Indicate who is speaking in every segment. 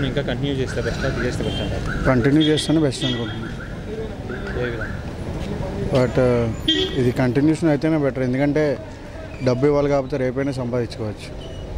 Speaker 1: Lockdown ఇంకా continue చేస్తే best తీసేస్తే బెస్ట్ అంటారు
Speaker 2: కంటిన్యూ చేస్తేనే బెస్ట్ అనుకుంటున్నాను
Speaker 1: ఏ విధంగా
Speaker 2: బట్ ఇది కంటిన్యూషన్ అయితేనే బెటర్ ఎందుకంటే డబ్బు ఇవ్వాలి కాకపోతే రేపైనా సంపాదించుకోవచ్చు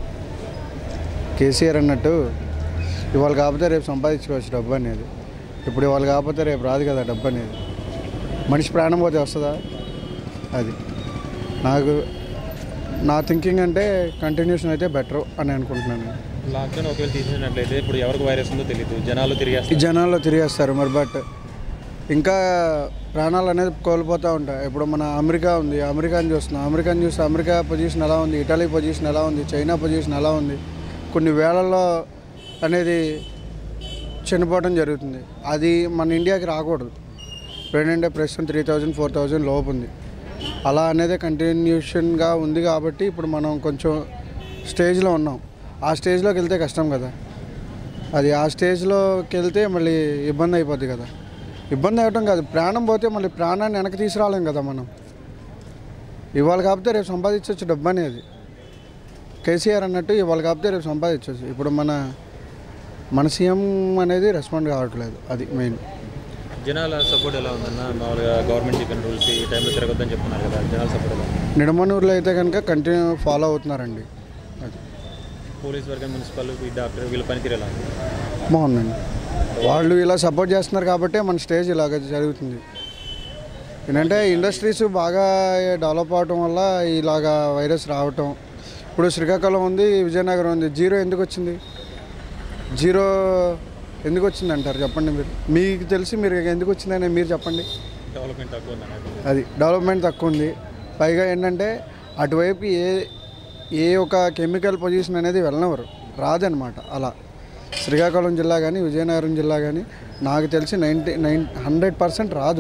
Speaker 2: కేసీఆర్ అన్నట్టు ఇవాళ కాకపోతే రేపు సంపాదించుకోవచ్చు డబ్బు అనేది ఇప్పుడు ఇవాళ కాకపోతే రేపు రాదు కదా డబ్బు అనేది మనిషి ప్రాణం పోతే వస్తుందా అది నాకు నా థింకింగ్ అంటే కంటిన్యూషన్ అయితే బెటర్ అని అనుకుంటున్నాను నేను.
Speaker 1: లాక్డౌన్ ఒకవేళ తీసేసినట్లయితే ఇప్పుడు ఎవరికి వైరస్ ఉందో తెలియదు జనాలు
Speaker 2: ఈ
Speaker 1: తిరిగేస్తారు
Speaker 2: జనాల్లో తిరిగేస్తారు మరి బట్ ఇంకా ప్రాణాలు అనేది కోల్పోతూ ఉంటాయి ఇప్పుడు మన అమెరికా ఉంది అమెరికాని చూస్తున్నాం అమెరికాని చూస్తే అమెరికా పొజిషన్ ఎలా ఉంది ఇటలీ పొజిషన్ ఎలా ఉంది చైనా పొజిషన్ ఎలా ఉంది కొన్ని వేళల్లో అనేది చనిపోవడం జరుగుతుంది అది మన ఇండియాకి రాకూడదు ఏంటంటే ప్రస్తుతం త్రీ థౌజండ్ ఫోర్ థౌజండ్ లోపు ఉంది అలా అనేది కంటిన్యూషన్గా ఉంది కాబట్టి ఇప్పుడు మనం కొంచెం స్టేజ్లో ఉన్నాం ఆ స్టేజ్లోకి వెళ్తే కష్టం కదా అది ఆ స్టేజ్లోకి వెళ్తే మళ్ళీ ఇబ్బంది అయిపోద్ది కదా ఇబ్బంది అవ్వటం కాదు ప్రాణం పోతే మళ్ళీ ప్రాణాన్ని వెనక్కి తీసుకురాలేం కదా మనం ఇవాళ కాకపోతే రేపు సంపాదించవచ్చు డబ్బు అనేది కేసీఆర్ అన్నట్టు ఇవాళ కాకపోతే రేపు సంపాదించవచ్చు ఇప్పుడు మన మన సీఎం అనేది రెస్పాండ్ కావట్లేదు అది మెయిన్
Speaker 1: జనాల సపోర్ట్ ఎలా ఉందన్న మామూలుగా గవర్నమెంట్ చెప్పిన రూల్స్ ఈ టైంలో తిరగొద్దని చెప్తున్నారు కదా జనాల సపోర్ట్ ఎలా ఉంది?
Speaker 2: నిడమనూరులో అయితే కనుక కంటిన్యూ ఫాలో అవుతున్నారండి అది
Speaker 1: పోలీస్ వర్గం మున్సిపల్ ఈ డాక్టర్ వీళ్ళ పనితీరు ఎలా ఉంది
Speaker 2: బాగుందండి వాళ్ళు ఇలా సపోర్ట్ చేస్తున్నారు కాబట్టి మన స్టేజ్ ఇలాగ జరుగుతుంది ఏంటంటే ఇండస్ట్రీస్ బాగా డెవలప్ అవటం వల్ల ఇలాగా వైరస్ రావటం ఇప్పుడు శ్రీకాకుళం ఉంది విజయనగరం ఉంది జీరో ఎందుకు వచ్చింది జీరో ఎందుకు వచ్చింది అంటారు చెప్పండి మీరు మీకు తెలిసి మీరు ఎందుకు వచ్చిందని మీరు చెప్పండి
Speaker 1: డెవలప్మెంట్ తక్కువ ఉందని
Speaker 2: అది డెవలప్మెంట్ తక్కువ ఉంది పైగా ఏంటంటే అటువైపు ఏ ఏ ఒక కెమికల్ పొజిషన్ అనేది వెళ్ళనివ్వరు రాదనమాట అలా శ్రీకాకుళం జిల్లా కానీ విజయనగరం జిల్లా కానీ నాకు తెలిసి నైంటీ నైన్ హండ్రెడ్ పర్సెంట్ రాదు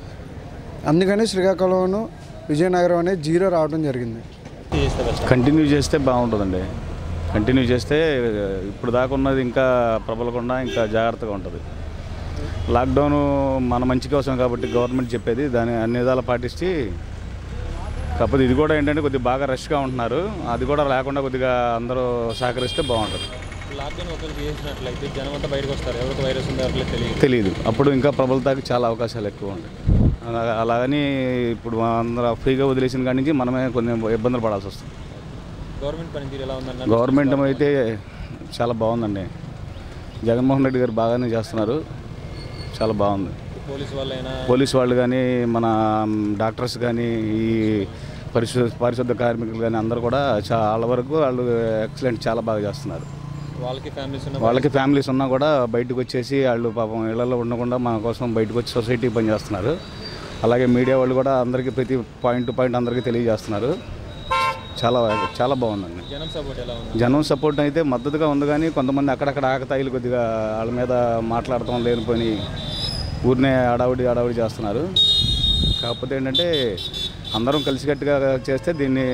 Speaker 2: అందుకని శ్రీకాకుళం విజయనగరం అనేది జీరో రావడం జరిగింది
Speaker 1: చేస్తే బెస్ట్
Speaker 3: కంటిన్యూ చేస్తే బాగుంటుందండి కంటిన్యూ చేస్తే ఇప్పుడు దాకా ఉన్నది ఇంకా ప్రబలకుండా ఇంకా జాగ్రత్తగా ఉంటుంది లాక్డౌన్ మన మంచి కోసం కాబట్టి గవర్నమెంట్ చెప్పేది దాన్ని అన్ని విధాలు పాటించి కాకపోతే ఇది కూడా ఏంటంటే కొద్దిగా బాగా రష్గా ఉంటున్నారు అది కూడా లేకుండా కొద్దిగా అందరూ సహకరిస్తే బాగుంటుంది
Speaker 1: లాక్డౌన్ ఒకవేళ చేసినట్లయితే జనం అంతా బయటకు వస్తారు ఎవరికి వైరస్ ఉందో ఎవరికి తెలియదు
Speaker 3: తెలియదు అప్పుడు ఇంకా ప్రబలతాకి చాలా అవకాశాలు ఎక్కువ ఉంటాయి అలా అలాగని ఇప్పుడు అందరూ ఫ్రీగా వదిలేసిన కాడి నుంచి మనమే కొన్ని ఇబ్బందులు పడాల్సి వస్తుంది
Speaker 1: గవర్నమెంట్ పనితీరు ఎలా ఉందన్న
Speaker 3: గవర్నమెంట్ అయితే చాలా బాగుందండి జగన్మోహన్ రెడ్డి గారు బాగానే చేస్తున్నారు చాలా బాగుంది
Speaker 1: పోలీస్ వాళ్ళైనా
Speaker 3: పోలీస్ వాళ్ళు కానీ మన డాక్టర్స్ కానీ ఈ పరిశుద్ధ పారిశుద్ధ కార్మికులు కానీ అందరూ కూడా చాలా వరకు వాళ్ళు ఎక్సలెంట్ చాలా బాగా చేస్తున్నారు
Speaker 1: వాళ్ళకి ఫ్యామిలీస్ ఉన్న
Speaker 3: వాళ్ళకి ఫ్యామిలీస్ ఉన్నా కూడా బయటకు వచ్చేసి వాళ్ళు పాపం ఇళ్లలో ఉండకుండా మన కోసం బయటకు వచ్చి సొసైటీ పనిచేస్తున్నారు అలాగే మీడియా వాళ్ళు కూడా అందరికీ ప్రతి పాయింట్ టు పాయింట్ అందరికీ తెలియజేస్తున్నారు చాలా చాలా బాగుందండి
Speaker 1: జనం సపోర్ట్ ఎలా ఉంది
Speaker 3: జనం సపోర్ట్ అయితే మద్దతుగా ఉంది కానీ కొంతమంది అక్కడక్కడ ఆకతాయిలు కొద్దిగా వాళ్ళ మీద మాట్లాడటం లేనిపోయి ఊరినే అడావుడి అడావుడి చేస్తున్నారు కాకపోతే ఏంటంటే అందరం కలిసికట్టుగా చేస్తే దీన్ని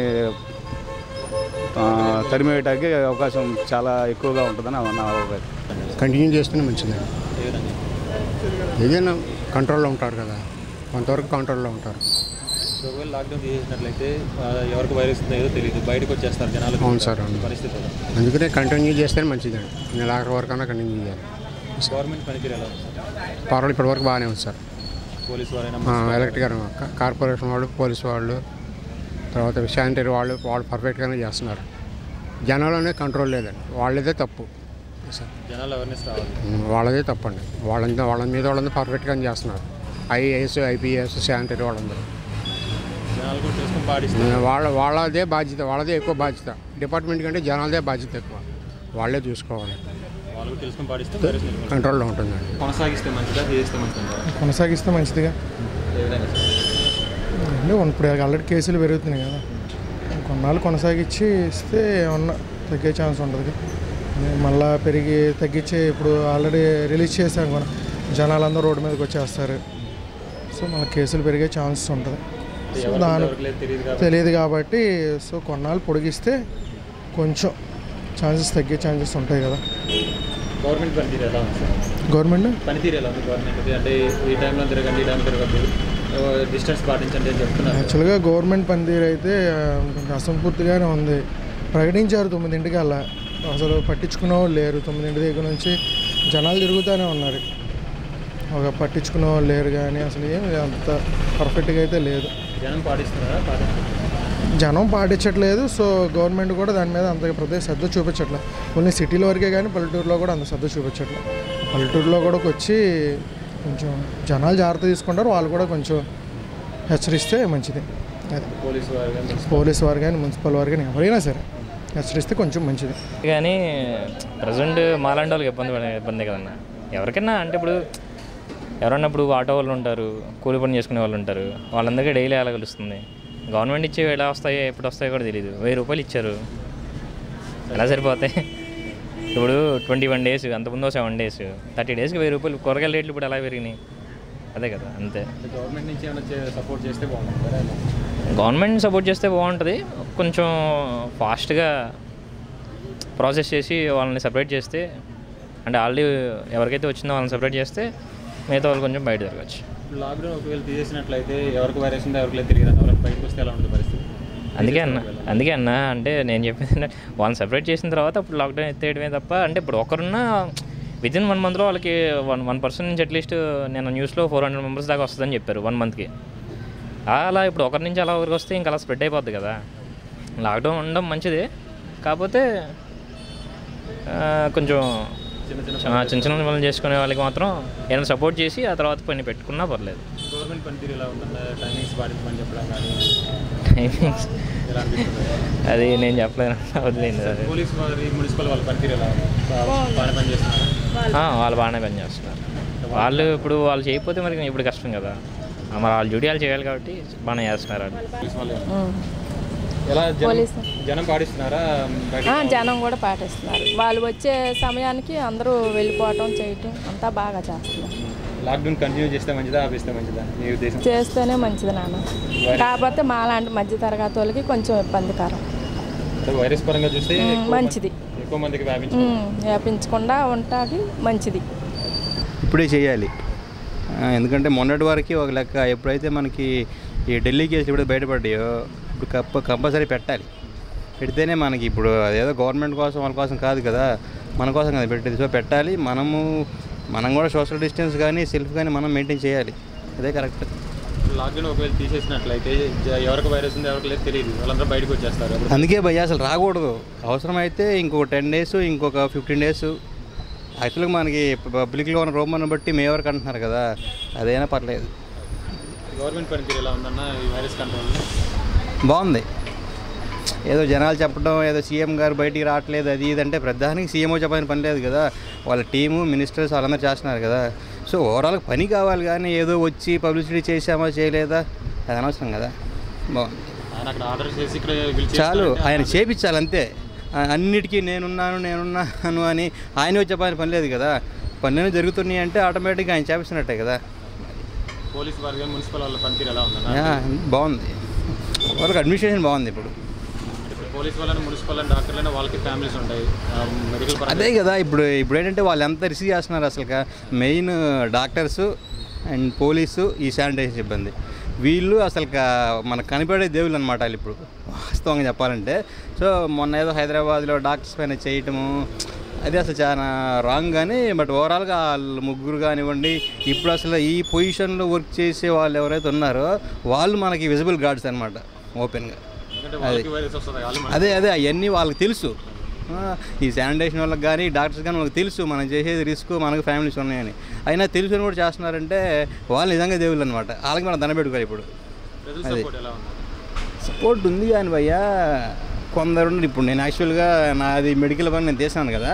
Speaker 3: ఆ, తరిమేయటానికి అవకాశం చాలా ఎక్కువగా ఉంటుందని నా అభిప్రాయం
Speaker 4: కంటిన్యూ చేస్తేనే మంచిదండి
Speaker 1: ఏ విధంగా
Speaker 4: ఏదైనా కంట్రోల్లో ఉంటారు కదా కొంతవరకు కంట్రోల్లో ఉంటారు
Speaker 1: సో ఒకవేళ లాక్డౌన్ చేసినట్లయితే ఆ, ఎవరికి వైరస్ ఉందో ఏదో తెలియదు బయటకు వచ్చేస్తారు జనాలు
Speaker 4: అవును సార్, అవును.
Speaker 1: పరిస్థితి ఎలా?
Speaker 4: అందుకనే కంటిన్యూ చేస్తేనే మంచిదండి నెల ఆఖరి వరకు అన్నా కంటిన్యూ చేయాలి
Speaker 1: గవర్నమెంట్ పనితీరు ఎలా ఉంది
Speaker 4: పర్వాలేదు ఇప్పటి వరకు బాగానే ఉంది సార్
Speaker 1: పోలీస్ వారైనా
Speaker 4: ఎలక్ట్రిక్ కార్పొరేషన్ వాళ్ళు పోలీసు వాళ్ళు తర్వాత శానిటరీ వాళ్ళు వాళ్ళు పర్ఫెక్ట్గానే చేస్తున్నారు జనాలనే కంట్రోల్ లేదండి వాళ్ళదే తప్పు సార్
Speaker 1: జనాలు అవేర్నెస్ రావాలి
Speaker 4: వాళ్ళదే తప్పండి వాళ్ళంతా వాళ్ళ మీద వాళ్ళంతా పర్ఫెక్ట్గానే చేస్తున్నారు ఐఏఎస్ ఐపీఎస్ శానిటరీ వాళ్ళందరూ
Speaker 1: జనాలు కూడా తెలుసుకొని పాటిస్తారు
Speaker 4: వాళ్ళ వాళ్ళదే బాధ్యత వాళ్ళదే ఎక్కువ బాధ్యత డిపార్ట్మెంట్ కంటే జనాలదే బాధ్యత ఎక్కువ వాళ్ళే చూసుకోవాలి
Speaker 1: వాళ్ళు కూడా తెలుసుకొని పాటిస్తే వైరస్ నిర్మూలన.
Speaker 4: కంట్రోల్లో ఉంటుందండి
Speaker 1: కొనసాగిస్తే మంచిదా చేస్తే మంచిదా
Speaker 5: కొనసాగిస్తే మంచిదిగా
Speaker 1: ఏ విధంగా సార్?
Speaker 5: అంటే ఇప్పుడు ఆల్రెడీ కేసులు పెరుగుతున్నాయి కదా కొన్నాళ్ళు కొనసాగించి ఇస్తే ఏమన్నా తగ్గే ఛాన్స్ ఉంటుంది మళ్ళా పెరిగి తగ్గించి ఇప్పుడు ఆల్రెడీ రిలీజ్ చేశాం కూడా జనాలందరూ రోడ్డు మీదకి వచ్చేస్తారు సో మళ్ళీ కేసులు పెరిగే ఛాన్స్ ఉంటుంది సో
Speaker 1: ఎవరికి
Speaker 5: దాని
Speaker 1: ఎవరికి లేదు తెలియదు కాబట్టి
Speaker 5: తెలియదు కాబట్టి సో కొన్నాళ్ళు పొడిగిస్తే కొంచెం ఛాన్సెస్ తగ్గే ఛాన్సెస్ ఉంటాయి కదా
Speaker 1: గవర్నమెంట్ పనితీరు ఎలా ఉంది సార్
Speaker 5: గవర్నమెంట్
Speaker 1: పనితీరు ఎలా ఉంది గవర్నమెంట్ అంటే ఈ టైంలో తిరగండి ఈ టైంలో తిరగద్దు డిస్టెన్స్ పాటించండి అని చెప్తున్నారు
Speaker 5: యాక్చువల్గా గవర్నమెంట్ పనితీరు అయితే ఆ, కొంచెం అసంపూర్తిగానే ఉంది ప్రకటించారు తొమ్మిదింటికల్లా అసలు పట్టించుకునే వాళ్ళు లేరు తొమ్మిదింటి దగ్గర నుంచి జనాలు తిరుగుతూనే ఉన్నారు ఒక పట్టించుకునే వాళ్ళు లేరు కానీ అసలు ఏం అంత పర్ఫెక్ట్గా అయితే లేదు
Speaker 1: జనం పాటిస్తున్నారా పాటిస్తున్నారా
Speaker 5: జనం పాటించట్లేదు సో గవర్నమెంట్ కూడా దాని మీద అంత పెద్ద శ్రద్ధ చూపించట్లేదు ఓన్లీ సిటీలో వరకే కానీ పల్లెటూరులో కూడా అంత శ్రద్ధ చూపించట్లేదు పల్లెటూరులో కూడా వచ్చి కొంచెం జనాలు జాగ్రత్త తీసుకుంటారు వాళ్ళు కూడా కొంచెం హెచ్చరిస్తే మంచిది అది
Speaker 1: పోలీసు వారు కానీ
Speaker 5: పోలీస్ వారు కానీ మున్సిపల్ వారు కానీ ఎవరైనా సరే హెచ్చరిస్తే కొంచెం మంచిది
Speaker 6: కానీ ప్రజెంట్ మాలాంటి వాళ్ళకి ఇబ్బంది పడే ఇబ్బంది కదన్న ఎవరికైనా అంటే ఇప్పుడు ఎవరన్నా ఇప్పుడు ఆటో వాళ్ళు ఉంటారు కూలి పని చేసుకునే వాళ్ళు ఉంటారు వాళ్ళందరికీ డైలీ ఎలా కలుస్తుంది గవర్నమెంట్ ఇచ్చేవి ఎలా వస్తాయో ఎప్పుడు వస్తాయో కూడా తెలియదు వెయ్యి రూపాయలు ఇచ్చారు ఎలా సరిపోతాయి ఇప్పుడు ట్వంటీ వన్ డేస్ అంతకుముందు సెవెన్ డేస్ థర్టీ డేస్కి వెయ్యి రూపాయలు కూరగాయల రేట్లు ఇప్పుడు ఎలా పెరిగినాయి అదే కదా అంతే
Speaker 1: గవర్నమెంట్ నుంచి ఏమైనా సపోర్ట్ చేస్తే బాగుంటుంది కదా ఇలా.
Speaker 6: గవర్నమెంట్ సపోర్ట్ చేస్తే బాగుంటుంది కొంచెం ఫాస్ట్గా ప్రాసెస్ చేసి వాళ్ళని సపరేట్ చేస్తే అంటే ఆల్రెడీ ఎవరికైతే వచ్చిందో వాళ్ళని సపరేట్ చేస్తే మిగతా వాళ్ళు కొంచెం బయట జరగచ్చు
Speaker 1: ఇప్పుడు లాక్డౌన్ ఒకవేళ తీసేసినట్లయితే ఎవరికి వైరస్ ఉందో ఎవరికి లేదు తెలియదు ఎవరికి బయటకు వస్తే ఎలా ఉంటుంది పరిస్థితి
Speaker 6: అందుకే అన్న అందుకే అన్న అంటే నేను చెప్పేది ఏంటంటే వాళ్ళని సపరేట్ చేసిన తర్వాత అప్పుడు లాక్డౌన్ ఎత్తేయడమే తప్ప అంటే ఇప్పుడు ఒకరున్నా విత్ ఇన్ వన్ మంత్లో వాళ్ళకి వన్ వన్ పర్సెంట్ నుంచి అట్లీస్ట్ నేను న్యూస్లో ఫోర్ హండ్రెడ్ మెంబర్స్ దాకా వస్తుందని చెప్పారు వన్ మంత్కి అలా ఇప్పుడు ఒకరి నుంచి అలా ఒకరికి వస్తే ఇంకా అలా స్ప్రెడ్ అయిపోద్ది కదా లాక్డౌన్ ఉండడం మంచిదే కాకపోతే ఆ, కొంచెం
Speaker 1: చిన్న చిన్న
Speaker 6: ఆ, చిన్న చిన్న పనులు చేసుకునే వాళ్ళకి మాత్రం ఏదైనా సపోర్ట్ చేసి ఆ తర్వాత పని పెట్టుకున్నా పర్లేదు
Speaker 1: గవర్నమెంట్ పనితీరు ఎలా ఉందన్న టైమింగ్స్ పాటించమని చెప్పడం కానీ
Speaker 6: టైమింగ్స్
Speaker 1: ఎలా అనిపిస్తుంది
Speaker 6: అది నేను చెప్పలేను వదిలేండి అది
Speaker 1: పోలీస్ వారి మున్సిపల్ వాళ్ళ పనితీరు ఎలా ఉంది బా- బాగానే పని చేస్తున్నారు
Speaker 6: ఆ, వాళ్ళు బాగానే పని చేస్తున్నారు వాళ్ళు ఇప్పుడు వాళ్ళు చేయకపోతే మరి ఇప్పుడు కష్టం కదా ఆ, మరి వాళ్ళ డ్యూటీ వాళ్ళు చేయాలి కాబట్టి బాగానే చేస్తున్నారు వాళ్ళు
Speaker 1: పోలీస్ వాళ్ళు ఎలా జనం
Speaker 7: పోలీసు.
Speaker 1: జనం పాటిస్తున్నారా బయట
Speaker 7: ఆ, జనం కూడా పాటిస్తున్నారు వాళ్ళు వచ్చే సమయానికి అందరూ వెళ్ళిపోవటం చేయటం అంతా బాగా చేస్తున్నారు
Speaker 1: లాక్డౌన్ కంటిన్యూ చేస్తే మంచిదా ఆపిస్తే మంచిదా మీ ఉద్దేశం
Speaker 7: చేస్తేనే మంచిది నాన్న కాకపోతే మాలాంటి మధ్య తరగతి వాళ్ళకి కొంచెం ఇబ్బందికరం
Speaker 1: అంటే వైరస్ పరంగా చూస్తే
Speaker 7: ఉమ్,
Speaker 1: ఎక్కువ
Speaker 7: మంచిది
Speaker 1: మంది- ఎక్కువ మందికి వ్యాపించి
Speaker 7: ఉమ్, వ్యాపించకుండా ఉంటుంది మంచిది
Speaker 8: ఇప్పుడే చేయాలి ఆ, ఎందుకంటే మొన్నటి వరకు ఒక లెక్క ఎప్పుడైతే మనకి ఈ ఢిల్లీ కేసులు ఎప్పుడైతే బయటపడ్డాయో ఇప్పుడు కప్ప కంపల్సరీ పెట్టాలి పెడితేనే మనకి ఇప్పుడు అదేదో గవర్నమెంట్ కోసం వాళ్ళ కోసం కాదు కదా మన కోసం కదా పెట్టేది సో పెట్టాలి మనము మనం కూడా సోషల్ డిస్టెన్స్ కానీ సెల్ఫ్ కానీ మనం మెయింటైన్ చేయాలి అదే కరెక్ట్
Speaker 1: లాక్డౌన్ ఒకవేళ తీసేసినట్లయితే జ- ఎవరికి వైరస్ ఉందో ఎవరికి లేదు తెలియదు వాళ్ళందరూ బయటకు వచ్చేస్తారు అప్పుడు
Speaker 8: అందుకే భయ్య అసలు రాకూడదు అవసరమైతే ఇంకొక టెన్ డేస్ ఇంకొక ఫిఫ్టీన్ డేస్ యాక్చువల్గా మనకి పబ్లిక్లో ఉన్న రోమన్ బట్టి మే వరకు అంటున్నారు కదా అదైనా పర్లేదు
Speaker 1: గవర్నమెంట్ పనితీరు ఎలా ఉందన్న ఈ వైరస్ కంట్రోల్
Speaker 8: బాగుంది ఏదో జనాలు చెప్పడం ఏదో సీఎం గారు బయటికి రావట్లేదు అది ఇది అంటే ప్రధానికి సీఎంఓ చెప్పని పని లేదు కదా వాళ్ళ టీము మినిస్టర్స్ వాళ్ళందరూ చేస్తున్నారు కదా సో ఓవరాల్గా పని కావాలి కానీ ఏదో వచ్చి పబ్లిసిటీ చేసామా చేయలేదా అది అనవసరం కదా బాగుంది
Speaker 1: ఆయన అక్కడ ఆర్డర్ చేసి ఇక్కడ వీళ్ళు
Speaker 8: చాలు
Speaker 1: చేస్తారంటే
Speaker 8: ఆయన చేపించాలి అంతే ఆ, అన్నిటికీ నేనున్నాను నేనున్నాను అని ఆయన వచ్చే పని పని లేదు కదా పనులు జరుగుతున్నాయి అంటే ఆటోమేటిక్గా ఆయన చేపిస్తున్నట్టే కదా
Speaker 1: పోలీస్ వారి కానీ మున్సిపల్ వాళ్ళ పనితీరు ఎలా ఉందన్న
Speaker 8: యా, బాగుంది వాళ్ళకి అడ్మినిస్ట్రేషన్ బాగుంది ఇప్పుడు
Speaker 1: ఇప్పుడు పోలీస్ వాళ్ళని మున్సిపల్ అని డాక్టర్లైనా వాళ్ళకి ఫ్యామిలీస్ ఉంటాయి మెడికల్ పరంగా
Speaker 8: అదే కదా ఇప్పుడు ఇప్పుడు ఏంటంటే వాళ్ళు ఎంత రిసీవ్ చేస్తున్నారు అసలు మెయిన్ డాక్టర్స్ అండ్ పోలీసు ఈ శానిటైజేషన్ సిబ్బంది వీళ్ళు అసలు మనకు కనిపడే దేవుళ్ళు అనమాట వాళ్ళు ఇప్పుడు వాస్తవంగా చెప్పాలంటే సో మొన్న ఏదో హైదరాబాద్లో డాక్టర్స్ పైన చేయటము అది అసలు చాలా రాంగ్ కానీ బట్ ఓవరాల్గా వాళ్ళు ముగ్గురు కానివ్వండి ఇప్పుడు అసలు ఈ పొజిషన్లో వర్క్ చేసే వాళ్ళు ఎవరైతే ఉన్నారో వాళ్ళు మనకి విజిబుల్ గార్డ్స్ అనమాట ఓపెన్గా
Speaker 1: ఎందుకంటే వాళ్ళకి వైరస్ వస్తుంది వాళ్ళు
Speaker 8: అదే అదే అవన్నీ వాళ్ళకి తెలుసు ఆ, ఈ శానిటేషన్ వాళ్ళకి కానీ డాక్టర్స్ కానీ వాళ్ళకి తెలుసు మనం చేసేది రిస్క్ మనకు ఫ్యామిలీస్ ఉన్నాయని అయినా తెలుసుని కూడా చేస్తున్నారంటే వాళ్ళు నిజంగా దేవుళ్ళు అనమాట వాళ్ళకి మనం దండ పెట్టుకోవాలి ఇప్పుడు
Speaker 1: ప్రజల
Speaker 8: అది.
Speaker 1: సపోర్ట్ ఎలా ఉంది
Speaker 8: సపోర్ట్ ఉంది కానీ భయ్యా కొందరు ఉన్నారు. ఇప్పుడు నేను యాక్చువల్గా నాది మెడికల్ పని నేను చేశాను కదా